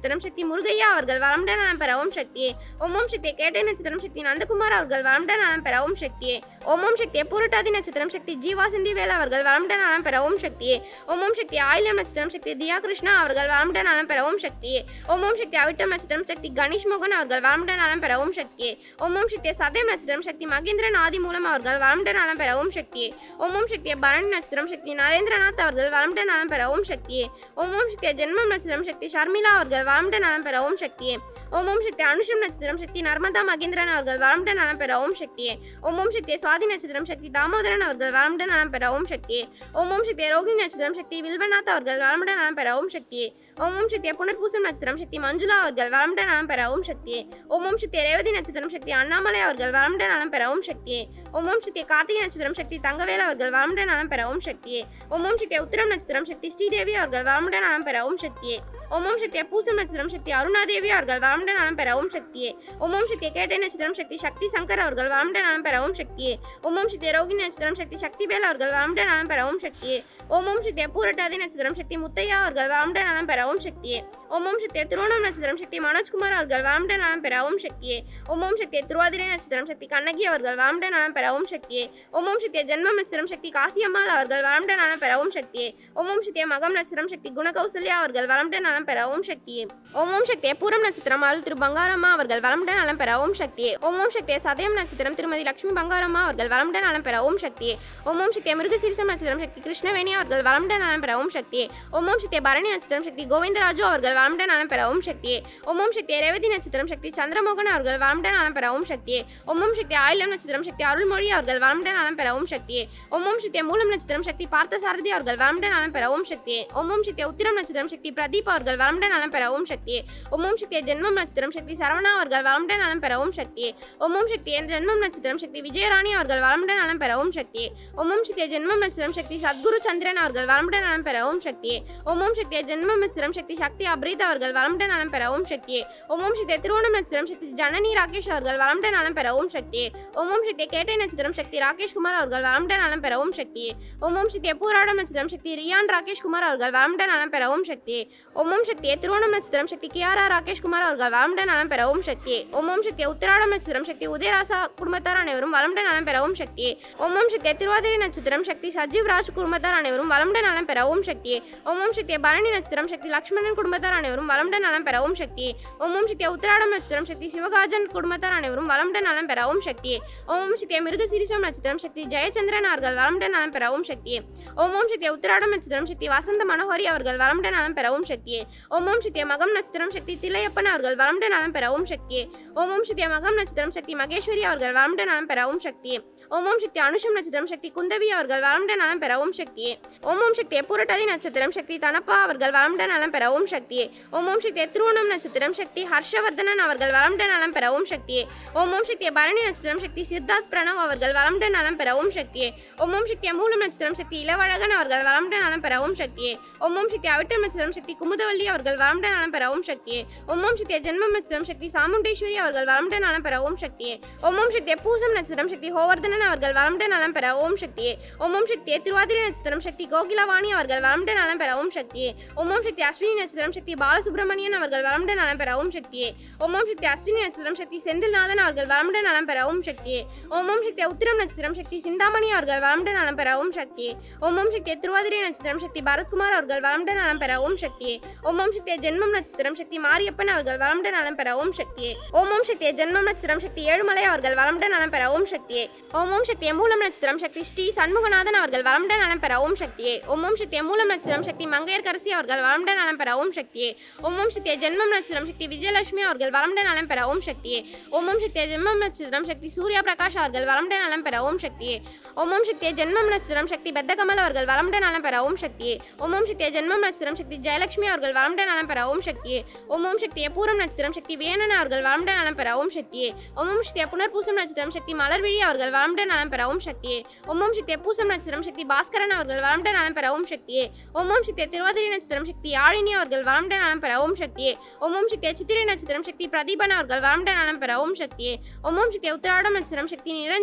முருகையா அவர்கள் வளமுடன் நலம் பெற ஓம் சக்தியே ஓம் ஓம் சக்தியை கேட்டை நட்சத்திரம் சக்தி நந்தகுமார் அவர்கள் வளமுடன் நலம் பெற ஓம் சக்தியே ஓம் ஓம் சக்தியை பூரட்டாதி நட்சத்திரம் சக்தி ஜீவா சிந்திவேல் அவர்கள் வளமுடன் நலம் பெற ஓம் சக்தியே ஓம் ஓம் சக்தி ஆயில்யம் நட்சத்திரம் சக்தி தியா கிருஷ்ணா அவர்கள் வளமுடன் நலம் பெற ஓம் சக்தியே ஓம் ஓம் சக்தி அவிட்டம் நட்சத்திரம் சக்தி கணேஷ் மோகன் அவர்கள் வளமுடன் நலம் பெற ஓம் சக்தியே ஓம் ஓம் சக்தி சதயம் நட்சத்திரம் சக்தி மகேந்திரன் ஆதி மூலம் அவர்கள் வளமுடன் நலம் பெற ஓம் சக்தியே ஓம் ஓம் சக்தியை பரணி நட்சத்திரம் சக்தி நரேந்திரநாத் அவர்கள் வளமுடன் நலம் பெற ஓம் சக்தியே ஓம் ஓம் சக்தியை ஜென்மம் நட்சத்திரம் சக்தி ஷர்மிளா அவர்கள் வளமுடன் நலம் பெற ஓம் சக்தியே ஓம் ஓம் சக்தி அனுஷம் நட்சத்திரம் சக்தி நர்மதா மகேந்திரன் அவர்கள் வளமுடன் நலம் பெற ஓம் சக்தியே ஓம் ஓம் சக்தி சுவாதி நட்சத்திரம் சக்தி தாமோதரன் அவர்கள் வளமுடன் நலம் பெற ஓம் சக்தியே ஓம் ஓம் சக்தி ரோகிணி நட்சத்திரம் சக்தி வில்வநாத் அவர்கள் வளமுடன் நலம் பெற ஓம் சக்தியே ஓம் ஓம் சக்தி புனர்பூசம் நட்சத்திரம் சக்தி மஞ்சுளா அவர்கள் வளமுடன் நலம் பெற ஓம் சக்தியே ஓம் ஓம் சக்தி ரேவதி நட்சத்திரம் சக்தி அண்ணாமலை அவர்கள் வளமுடன் நலம் பெற ஓம் சக்தியே ஓம் ஓம் சக்தி கார்த்திகை நட்சத்திரம் சக்தி தங்கவேல் அவர்கள் வளமுடன் நலம் பெற ஓம் சக்தியே ஓம் ஓம் சக்தி உத்திரம் நட்சத்திரம் சக்தி ஸ்ரீதேவி அவர்கள் வளமுடன் நலம் பெற ஓம் சக்தியே ஓம் ஓம் சக்தி பூசம் நட்சத்திரம் சக்தி அருணாதேவி அவர்கள் வளமுடன் நலம் பெற ஓம் சக்தியே ஓம் ஓம் சக்தி கேட்டை நட்சத்திரம் சக்தி சக்தி சங்கர் அவர்கள் வளமுடன் நலம் பெற ஓம் சக்தியே ஓம் ஓம் சக்தி ரோகிணி நட்சத்திரம் சக்தி சக்திவேல் அவர்கள் வளமுடன் நலம் பெற ஓம் சக்தியே ஓம் ஓம் சக்தி பூரட்டாதி நட்சத்திரம் சக்தி முத்தையா அவர்கள் வளமுடன் நலம் பெற ஓம் சக்தியே ஓம் ஓம் சக்தி திருவோணம் நட்சத்திரம் சக்தி மனோஜ்குமார் அவர்கள் வளமுடன் நலம் பெற ஓம் சக்தியே ஓம் ஓம் சக்தி திருவாதிரை நட்சத்திரம் சக்தி கண்ணகி அவர்கள் வளமுடன் நலம் பெற ஓம் சக்தியே ஓம் ஓம் சக்தி ஜென்மம் நட்சத்திரம் சக்தி காசியம்மாள் அவர்கள் வளமுடன் நலம் பெற ஓம் சக்தியே ஓம் ஓம் சக்தி மகம் நட்சத்திரம் சக்தி குணகௌசல்யா அவர்கள் வளமுடன் நலம் பெற ஓம் சக்தியே ஓம் ஓம் சக்தி பூரம் நட்சத்திரம் அருள் திரு பங்காரம்மா அவர்கள் வளமுடன் நலம் பெற ஓம் சக்தியே ஓம் ஓம் சக்தி சதயம் நட்சத்திரம் திருமதி லட்சுமி பங்காரம்மா அவர்கள் வளமுடன் நலம் பெற ஓம் சக்தியே ஓம் ஓம் சக்தி மிருகசீரிசம் நட்சத்திரம் சக்தி கிருஷ்ணவேணி அவர்கள் வளமுடன் நலம் பெற ஓம் சக்தியே ஓம் ஓம் சக்தி பரணி நட்சத்திரம் சக்தி கோவிந்தராஜு அவர்கள் வளமுடன் நலம் பெற ஓம் சக்தியே ஓம் ஓம் சக்தி ரேவதி நட்சத்திரம் சக்தி சந்திரமோகன் அவர்கள் வளமுடன் நலம் பெற ஓம் சக்தியே ஓம் ஓம் சக்தி ஆயிலம் நட்சத்திரம் சக்தி அருள்மொழி அவர்கள் வளமுடன் நலம் பெற ஓம் சக்தியே ஓம் ஓம் சக்தி மூலம் நட்சத்திரம் சக்தி பார்த்தசாரதி அவர்கள் வளமுடன் நலம் பெற ஓம் சக்தியே ஓம் ஓம் சக்தி உத்திரம் நட்சத்திரம் சக்தி பிரதீப் அவர்கள் வளமுடன் நலம் பெற ஓம் சக்தியே ஓம் ஓம் சக்தி ஜென்மம் நட்சத்திரம் சக்தி சரவணா அவர்கள் வளமுடன் நலம் பெற ஓம் சக்தியே ஓம் ஓம் சக்தி ஜென்மம் நட்சத்திரம் சக்தி விஜயராணி அவர்கள் வளமுடன் நலம் பெற ஓம் சக்தியே ஓம் ஓம் சக்தி ஜென்மம் நட்சத்திரம் சக்தி சத்குரு சந்திரன் அவர்கள் வளமுடன் நலம் பெற ஓம் சக்தியே ஓம் ஓம் சக்தி ஜென்மம் நட்சத்திரம் சக்தி சக்தி அப்ரீத் அவர்கள் வளமுடன் நலம் பெற ஓம் சக்தியே ஓம் ஓம் சக்தி திருவோணம் நட்சத்திரம் சக்தி ஜனனி ராகேஷ் அவர்கள் வளமுடன் நலம் பெற ஓம் சக்தியே ஓம் ஓம் சக்தி கேட்டை நட்சத்திரம் சக்தி ராகேஷ் குமார் அவர்கள் வளமுடன் நலம் பெற ஓம் சக்தியே ஓம் ஓம் சக்தி பூராடம் நட்சத்திரம் சக்தி ரியான் ராகேஷ் குமார் அவர்கள் வளமுடன் நலம் பெற ஓம் சக்தியே ஓம் ஓம் சக்தி திருவோணம் நட்சத்திரம் சக்தி கியாரா ராகேஷ் குமார் அவர்கள் வளமுடன் நலம் பெற ஓம் சக்தியே ஓம் ஓம் சக்தி உத்திராடம் நட்சத்திரம் சக்தி உதயராசா குடும்பத்தார் அனைவரும் வளமுடன் நலம் பெற ஓம் சக்தியே ஓம் ஓம் சக்தி திருவாதிரை நட்சத்திரம் சக்தி சஜீவ் ராஜ் குடும்பத்தார் அனைவரும் வளமுடன் நலம் பெற ஓம் சக்தியே ஓம் ஓம் சக்தி பரணி நட்சத்திரம் சக்தி லக்ஷ்மணன் குடும்பத்தார் அனைவரும் வளமுடன் நலம் பெற ஓம் சக்தியே ஓம் ஓம் சக்தி உத்திராடம் நட்சத்திரம் சக்தி சிவகாஜன் குடும்பத்தார் அனைவரும் வளமுடன் நலம் பெற ஓம் சக்தியே ஓம் ஓம் சக்தி மிருகசீரிசம் நட்சத்திரம் சக்தி ஜெயச்சந்திரன் அவர்கள் வளமுடன் நலம் பெற ஓம் சக்தியே ஓம் ஓம் சக்தி உத்திராடம் நட்சத்திரம் சக்தி வசந்த மனோகரி அவர்கள் வளமுடன் நலம் பெற ஓம் சக்தியே ஓம் ஓம் சக்தி மகம் நட்சத்திரம் சக்தி தில்லையப்பன் அவர்கள் வளமுடன் நலம் பெற ஓம் சக்தியே ஓம் ஓம் சக்தி மகம் நட்சத்திரம் சக்தி மகேஸ்வரி அவர்கள் வளமுடன் நலம் பெற ஓம் சக்தியே ஓம் ஓம் சக்தி அனுஷம் நட்சத்திரம் சக்தி குந்தவி அவர்கள் வளமுடன் நலம் பெற ஓம் சக்தியே ஓம் ஓம் சக்தி புரட்டாதி நட்சத்திரம் சக்தி தனப்பா அவர்கள் வளமுடன் நலம் பெற ஓம் சக்தியே ஓம் ஓம் சக்தி திருவோணம் நட்சத்திரம் சக்தி ஹர்ஷவர்தனன் அவர்கள் வளமுடன் நலம் பெற ஓம் சக்தியே ஓம் ஓம் சக்தி பரணி நட்சத்திரம் சக்தி சித்தார்த் பிரணவ் அவர்கள் வளமுடன் நலம் பெற ஓம் சக்தியே ஓம் ஓம் சக்தி மூலம் நட்சத்திரம் சக்தி இளவழகன் அவர்கள் வளமுடன் நலம் பெற ஓம் சக்தியே ஓம் ஓம் சக்தி அவிட்டம் நட்சத்திரம் சக்தி குமுதவல்லி அவர்கள் வளமுடன் நலம் பெற ஓம் சக்தியே ஓம் ஓம் சக்தி ஜென்மம் நட்சத்திரம் சக்தி சாமுண்டேஸ்வரி அவர்கள் வளமுடன் நலம் பெற ஓம் சக்தியே ஓம் ஓம் சக்தி பூசம் நட்சத்திரம் சக்தி ஹோவர்தனன் அவர்கள் வளமுடன் நலம் பெற ஓம் சக்தியே ஓம் ஓம் சக்தி திருவாதிரை நட்சத்திரம் சக்தி கோகிலவாணி அவர்கள் வளமுடன் நலம் பெற ஓம் சக்தியே ஓம் ஓம் சக்தி அஸ்வினி நட்சத்திரம் சக்தி பாலசுப்ரமணியன் அவர்கள் வளமுடன் நலம் பெற ஓம் சக்தியே ஓம் ஓம் சக்தி அஸ்வினி நட்சத்திரம் சக்தி செந்தில்நாதன் அவர்கள் வளமுடன் நலம் பெற ஓம் சக்தியே ஓம் ஓம் சக்தி உத்திரம் நட்சத்திரம் சக்தி சிந்தாமணி அவர்கள் வளமுடன் நலம் பெற ஓம் சக்தியே ஓம் ஓம் சக்தி திருவாதிரை நட்சத்திரம் சக்தி பரத்குமார் அவர்கள் வளமுடன் நலம் பெற ஓம் சக்தியே ஓம் ஓம் சக்தி ஜென்மம் நட்சத்திரம் சக்தி மாரியப்பன் அவர்கள் வளமுடன் நலம் பெற ஓம் சக்தியே ஓம் ஓம் சக்தி ஜென்மம் நட்சத்திரம் சக்தி ஏழுமலை அவர்கள் வளமுடன் நலம் பெற ஓம் சக்தியே ஓம் ஓம் சக்தி மூலம் நட்சத்திரம் சக்தி ஸ்ரீ சண்முகநாதன் அவர்கள் வளமுடன் நலம் பெற ஓம் சக்தியே ஓம் ஓம் சக்தி மூலம் நட்சத்திரம் சக்தி மங்கையர்கரசி அவர்கள் வளமுடன் நலம் பெற ஓம் சக்தியே ஓம் ஓம் சக்தி ஜென்மம் நட்சத்திரம் சக்தி விஜயலட்சுமி அவர்கள் வளமுடன் நலம் பெற ஓம் சக்தியே ஓம் ஓம் சக்தி ஜென்மம் நட்சத்திரம் சக்தி சூர்யா பிரகாஷ் அவர்கள் வளமுடன் நலம் பெற ஓம் சக்தியே ஓம் ஓம் சக்தி ஜென்மம் நட்சத்திரம் சக்தி பெத்தகமல் அவர்கள் வளமுடன் நலம் பெற ஓம் சக்தியே ஓம் ஓம் சக்தி ஜென்மம் நட்சத்திரம் சக்தி ஜெயலட்சுமி அவர்கள் வளமுடன் நலம் பெற ஓம் சக்தியே ஓம் ஓம் சக்தி பூரம் நட்சத்திரம் சக்தி வேணன் அவர்கள் வளமுடன் நலம் பெற ஓம் சக்தியே ஓம் ஓம் சக்தி புனர்பூசம் நட்சத்திரம் சக்தி மலர்விழி அவர்கள் வளமுடன் நலம் பெற ஓம் சக்தியே ஓம் ஓம் சக்தி பூசம் நட்சத்திரம் சக்தி பாஸ்கரன் அவர்கள் வளமுடன் நலம் பெற ஓம் சக்தியே ஓம் ஓம் சக்தி திருவாதிரை நட்சத்திரம் சக்தி யாழினி அவர்கள் வளமுடன் நலம் பெற ஓம் சக்தியே ஓம் ஓம் சக்தி சித்திரை நட்சத்திரம் சக்தி பிரதீபன் அவர்கள் வளமுடன் நலம் பெற ஓம் சக்தியே ஓம் ஓம் சக்தி உத்திராடம் நட்சத்திரம் சக்தி நிரஞ்சன்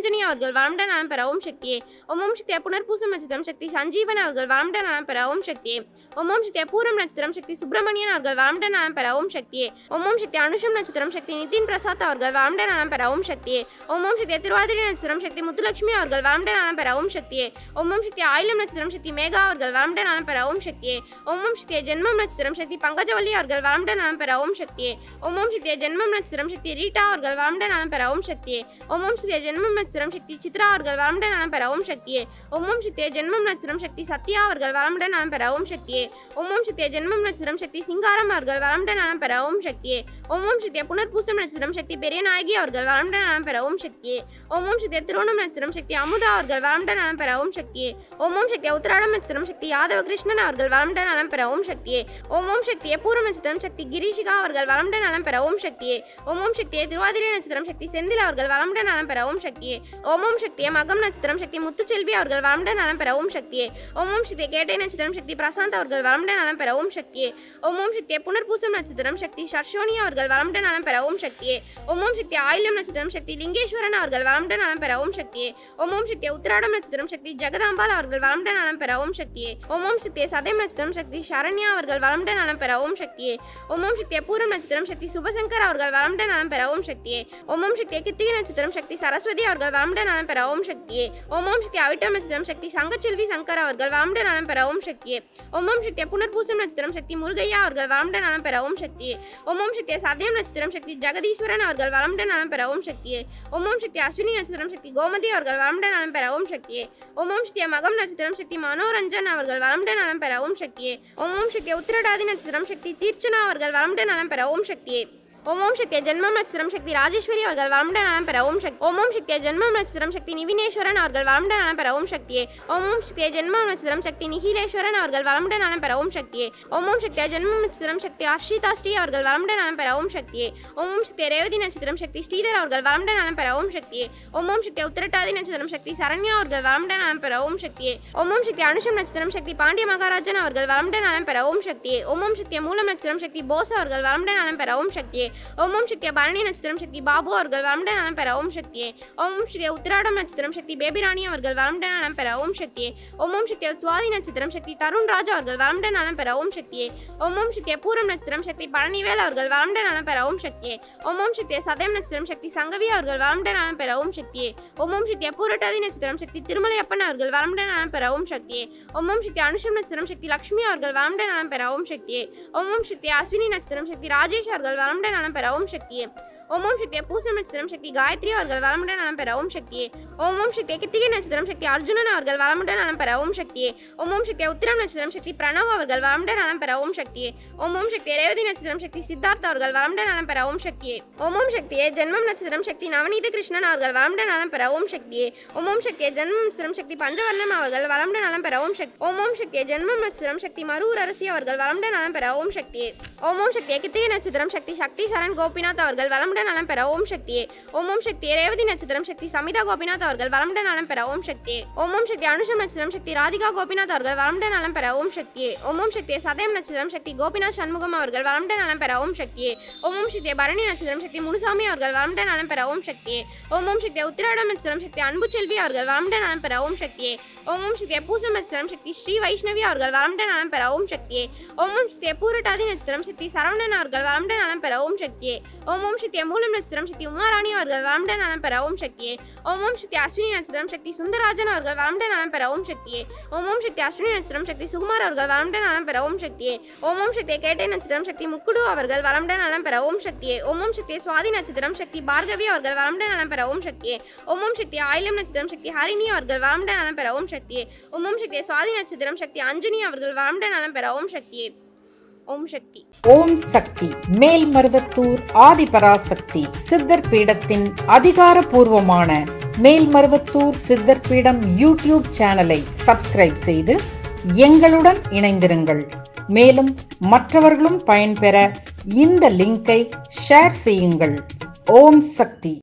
நிரஞ்சனி அவர்கள் வளமுடன் நலம் பெற ஓம் சக்தியே ஓம் ஓம் சக்தியை புனர்பூசம் நட்சத்திரம் சக்தி சஞ்சீவன் அவர்கள் வளமுடன் நலம் பெற ஓம் சக்தியே ஓம் ஓம் சக்தியை பூரம் நட்சத்திரம் சக்தி சுப்பிரமணியன் அவர்கள் வளமுடன் நலம் பெற ஓம் சக்தியே ஓம் ஓம் சக்தி அனுஷம் நட்சத்திரம் சக்தி நிதின் பிரசாத் அவர்கள் வளமுடன் நலம் பெற ஓம் சக்தியே ஓம் ஓம் சக்தி திருவாதிரை நட்சத்திரம் சக்தி முத்துலட்சுமி அவர்கள் வளமுடன் நலம் பெற ஓம் சக்தியே ஓம் ஓம் சக்தி ஆயிலம் நட்சத்திரம் சக்தி மேகா அவர்கள் வளமுடன் நலம் பெற ஓம் சக்தியே ஓம் ஓம் சக்தியை ஜென்மம் நட்சத்திரம் சக்தி பங்கஜவல்லி அவர்கள் வளமுடன் நலம் பெற ஓம் சக்தியே ஓம் ஓம் சக்தியை ஜென்மம் நட்சத்திரம் சக்தி ரீட்டா அவர்கள் வளமுடன் நலம் பெற ஓம் சக்தியே ஓம் ஓம் சக்தியை ஜென்மம் நட்சத்திரம் சக்தி சித்ரா அவர்கள் வளமுடன் நலம் பெற ஓம் சக்தியே ஓம் ஓம் சக்தியை ஜென்மம் நட்சத்திரம் சக்தி சத்யா அவர்கள் வளமுடன் நலம் பெற ஓம் சக்தியே ஓம் ஓம் சக்தியை ஜென்மம் நட்சத்திரம் சக்தி சிங்காரம் அவர்கள் வளமுடன் நலம் பெற ஓம் சக்தியே ஓம் ஓம் சக்தியை புனர்பூசம் நட்சத்திரம் சக்தி பெரியநாயகி அவர்கள் வளமுடன் நலம் பெற ஓம் சக்தியே ஓம் ஓம் சக்தியை திருவோணம் நட்சத்திரம் சக்தி அமுதா அவர்கள் வளமுடன் நலம் பெற ஓம் சக்தியே ஓம் ஓம் சக்தியை உத்திராடம் நட்சத்திரம் சக்தி யாதவ கிருஷ்ணன் அவர்கள் வளமுடன் நலம் பெற ஓம் சக்தியே ஓம் ஓம் சக்தியை பூர்வ நட்சத்திரம் சக்தி கிரீஷிகா அவர்கள் வளமுடன் நலம் பெற ஓம் சக்தியே ஓம் ஓம் சக்தியை திருவாதிரை நட்சத்திரம் சக்தி செந்தில் அவர்கள் வளமுடன் நலம் பெற ஓம் சக்தியே ஓம் ஓம் சக்தியை மகம் நட்சத்திரம் சக்தி முத்துச்செல்வி அவர்கள் வளமுடன் நலம் பெற ஓம் சக்தியே ஓம் ஓம் சக்தியை கேட்டை நட்சத்திரம் சக்தி பிரசாந்த் அவர்கள் வளமுடன் நலம் பெற ஓம் சக்தியே ஓம் ஓம் சக்தியை புனர்பூசம் நட்சத்திரம் சக்தி ஷர்ஷோனி அவர்கள் வளமுடன் நலம் பெற ஓம் சக்தியே ஓம் ஓம் சக்தி ஆயிலம் நட்சத்திரம் சக்தி லிங்கேஸ்வரன் அவர்கள் வளமுடன் நலம் பெற ஓம் சக்தியே ஓம் ஓம் சக்தியை உத்திராடம் நட்சத்திரம் சக்தி ஜெகதாம்பாள் அவர்கள் வளமுடன் நலம் பெற ஓம் சக்தியே ஓம் ஓம் சக்தியை சதயம் நட்சத்திரம் சக்தி சரண்யா அவர்கள் வளமுடன் நலம் பெற ஓம் சக்தியே ஓம் ஓம் சக்தியை பூரம் நட்சத்திரம் சக்தி சுபசங்கர் அவர்கள் வளமுடன் நலம் பெற ஓம் சக்தியே ஓம் ஓம் சக்தியை கித்திகை நட்சத்திரம் சக்தி சரஸ்வதி அவர்கள் வளமுடன் நலம் பெற ஓம் சக்தியே ஓம் ஓம் சக்தி அவிட்டம் நட்சத்திரம் சக்தி சங்கச்செல்வி சங்கர் அவர்கள் வளமுடன் நலம் பெற ஓம் சக்தியே ஓம் ஓம் சக்தியை புனர்பூசம் நட்சத்திரம் சக்தி முருகையா அவர்கள் வளமுடன் நலம் பெற ஓம் சக்தியே ஓம் ஓம் சக்தியை சதயம் நட்சத்திரம் சக்தி ஜெகதீஸ்வரன் அவர்கள் வளமுடன் நலம் பெற ஓம் சக்தியே ஓம் ஓம் சக்தி அஸ்வினி நட்சத்திரம் சக்தி கோமதி அவர்கள் வளமுடன் நலம் பெற ஓம் சக்தியே ஓம் ஓம் சக்தியை மகம் நட்சத்திரம் சக்தி மனோரஞ்சன் அவர்கள் வளமுடன் நலம் பெற ஓம் சக்தியே ஓம் ஓம் சக்தியை உத்திரடாதி நட்சத்திரம் சக்தி தீர்ச்சனா அவர்கள் வளமுடன் நலம் பெற ஓம் சக்தியே ஓம் ஓம் சக்திய ஜென்மம் நட்சத்திரம் சக்தி ராஜேஸ்வரி அவர்கள் வளமுடன் நலம் பெற ஓம் சக்தி ஓம் ஓம் சக்திய ஜென்மம் நட்சத்திரம் சக்தி நிவினேஸ்வரன் அவர்கள் வளமுடன் நலம் பெற ஓம் சக்தியே ஓம் ஓம் சக்திய ஜென்மம் நட்சத்திரம் சக்தி நிகிலேஸ்வரன் அவர்கள் வளமுடன் நலம் பெற ஓம் சக்தியே ஓம் ஓம் சக்திய ஜென்மம் நட்சத்திரம் சக்தி அர்ஷிதா ஸ்ரீ அவர்கள் வளமுடன் நலம் பெற ஓம் சக்தியே ஓம் ஓம் சக்திய ரேவதி நட்சத்திரம் சக்தி ஸ்ரீதர் அவர்கள் வளமுடன் நலம் பெற ஓம் சக்தியே ஓம் ஓம் சக்திய உத்திரட்டாதி நட்சத்திரம் சக்தி சரண்யா அவர்கள் வளமுடன் நலம் பெற ஓம் சக்தியே ஓம் ஓம் சக்தி அனுஷம் நட்சத்திரம் சக்தி பாண்டிய மகாராஜன் அவர்கள் வளமுடன் நலம் பெற ஓம் சக்தியே ஓம் ஓம் சக்திய மூலம் நட்சத்திரம் சக்தி போஸ் அவர்கள் வளமுடன் நலம் பெற ஓம் சக்தியே ஓம் ஓம் சக்திய பரணி நட்சத்திரம் சக்தி பாபு அவர்கள் வளமுடன் நலம் பெற ஓம் சக்தியே ஓம் ஓம் சக்திய உத்திராடம் நட்சத்திரம் சக்தி பேபிராணி அவர்கள் வளமுடன் நலம் பெற ஓம் சக்தியே ஓம் ஓம் சக்திய சுவாதி நட்சத்திரம் சக்தி தருண் ராஜ் அவர்கள் வளமுடன் நலம் பெற ஓம் சக்தியே ஓம் ஓம் சக்திய பூரம் நட்சத்திரம் சக்தி பழனிவேல் அவர்கள் வளமுடன் நலம் பெற ஓம் சக்தியே ஓம் ஓம் சக்திய சதயம் நட்சத்திரம் சக்தி சங்கவி அவர்கள் வளமுடன் நலம் பெற ஓம் சக்தியே ஓம் ஓம் சக்திய பூரட்டாதி நட்சத்திரம் சக்தி திருமலையப்பன் அவர்கள் வளமுடன் நலம் பெற ஓம் சக்தியே ஓம் ஓம் சக்தி அனுஷம் நட்சத்திரம் சக்தி லக்ஷ்மி அவர்கள் வளமுடன் நலம் பெற ஓம் சக்தியே ஓம் ஓம் சக்தி அஸ்வினி நட்சத்திரம் சக்தி ராஜேஷ் அவர்கள் வளமுடன் நலம் பெற ஓம் சக்தியே ஓம் ஓம் சக்தியை பூசம் நட்சத்திரம் சக்தி காயத்ரி அவர்கள் வளமுடன் நலம் பெற ஓம் சக்தியே ஓம் ஓம் சக்தியை கித்திகை நட்சத்திரம் சக்தி அர்ஜுனன் அவர்கள் வளமுடன் நலம் பெற ஓம் சக்தியே ஓம் ஓம் சக்தியை உத்திரம் நட்சத்திரம் சக்தி பிரணவ் அவர்கள் வளமுடன் நலம் பெற ஓம் சக்தியே ஓம் ஓம் சக்தியை ரேவதி நட்சத்திரம் சக்தி சித்தார்த் அவர்கள் வளமுடன் நலம் பெற ஓம் சக்தியே ஓம் ஓம் சக்தியை ஜென்மம் நட்சத்திரம் சக்தி நவநீத கிருஷ்ணன் அவர்கள் வளமுடன் நலம் பெற ஓம் சக்தியே ஓம் ஓம் சக்தியை ஜென்மம் நட்சத்திரம் சக்தி பஞ்சவர்ணம் அவர்கள் வளமுடன் நலம் பெற ஓம் சக்தி ஓம் ஓம் சக்தியை ஜென்மம் நட்சத்திரம் சக்தி மரூர் அரசி அவர்கள் வளமுடன் நலம் பெற ஓம் சக்தியே ஓம் ஓம் சக்தியை கித்திகை நட்சத்திரம் சக்தி சக்தி சரண் கோபிநாத் அவர்கள் வளமுடன் நலம் பெற ஓம் சக்தியே ஓம் ஓம் சக்தி ரேவதி நட்சத்திரம் சக்தி சமிதா கோபிநாத் அவர்கள் வளமுடன் நலம் பெற ஓம் சக்தியே ஓம் ஓம் சக்தி அனுஷம் நட்சத்திரம் சக்தி ராதிகா கோபிநாத் அவர்கள் வளமுடன் நலம் பெற ஓம் சக்தியே ஓம் ஓம் சக்தி சதயம் நட்சத்திரம் சக்தி கோபிநாத் சண்முகம் அவர்கள் வளமுடன் நலம் பெற ஓம் சக்தியே ஓம் ஓம் சக்தி பரணி நட்சத்திரம் சக்தி முனுசாமி அவர்கள் வளமுடன் நலம் பெற ஓம் சக்தியே ஓம் ஓம் சக்தி உத்திராடம் நட்சத்திரம் சக்தி அன்பு செல்வி அவர்கள் வளமுடன் நலம் பெற ஓம் சக்தியே ஓம் ஓம் சக்தி பூசம் நட்சத்திரம் சக்தி ஸ்ரீ வைஷ்ணவி அவர்கள் வளமுடன் நலம் பெற ஓம் சக்தியே ஓம் ஓம் சக்தி பூரட்டாதி நட்சத்திரம் சக்தி சரவணன் அவர்கள் வளமுடன் நலம் பெற ஓம் சக்தியே ஓம் ஓம் சக்தி மூலம் நட்சத்திரம் சக்தி உமாராணி அவர்கள் வளமுடன் நலம் பெற ஓம் சக்தியே ஓம் ஓம் சக்தி அஸ்வினி நட்சத்திரம் சக்தி சுந்தரராஜன் அவர்கள் வளமுடன் நலம் பெற ஓம் சக்தியே ஓம் ஓம் சக்தி அஸ்வினி நட்சத்திரம் சக்தி சுகுமார் அவர்கள் வளமுடன் நலம் பெற ஓம் சக்தியே ஓம் ஓம் சக்தி கேட்டை நட்சத்திரம் சக்தி முக்குடு அவர்கள் வளமுடன் நலம் பெற ஓம் சக்தியே ஓம் ஓம் சக்தி சுவாதி நட்சத்திரம் சக்தி பார்கவி அவர்கள் வளமுடன் நலம் பெற ஓம் சக்தியே ஓம் ஓம் சக்தி ஆயிலம் நட்சத்திரம் சக்தி ஹரிணி அவர்கள் வளமுடன் நலம் பெற ஓம் சக்தியே ஓம் ஓம் சக்தி சுவாதி நட்சத்திரம் சக்தி அஞ்சனி அவர்கள் வளமுடன் நலம் பெற ஓம் சக்தியே ஓம் சக்தி ஓம் சக்தி மேல்மருவத்தூர் ஆதிபராசக்தி சித்தர் பீடத்தின் அதிகாரபூர்வமான மேல்மருவத்தூர் சித்தர் பீடம் யூடியூப் சேனலை சப்ஸ்கிரைப் செய்து எங்களுடன் இணைந்திருங்கள் மேலும் மற்றவர்களும் பயன்பெற இந்த லிங்கை ஷேர் செய்யுங்கள் ஓம் சக்தி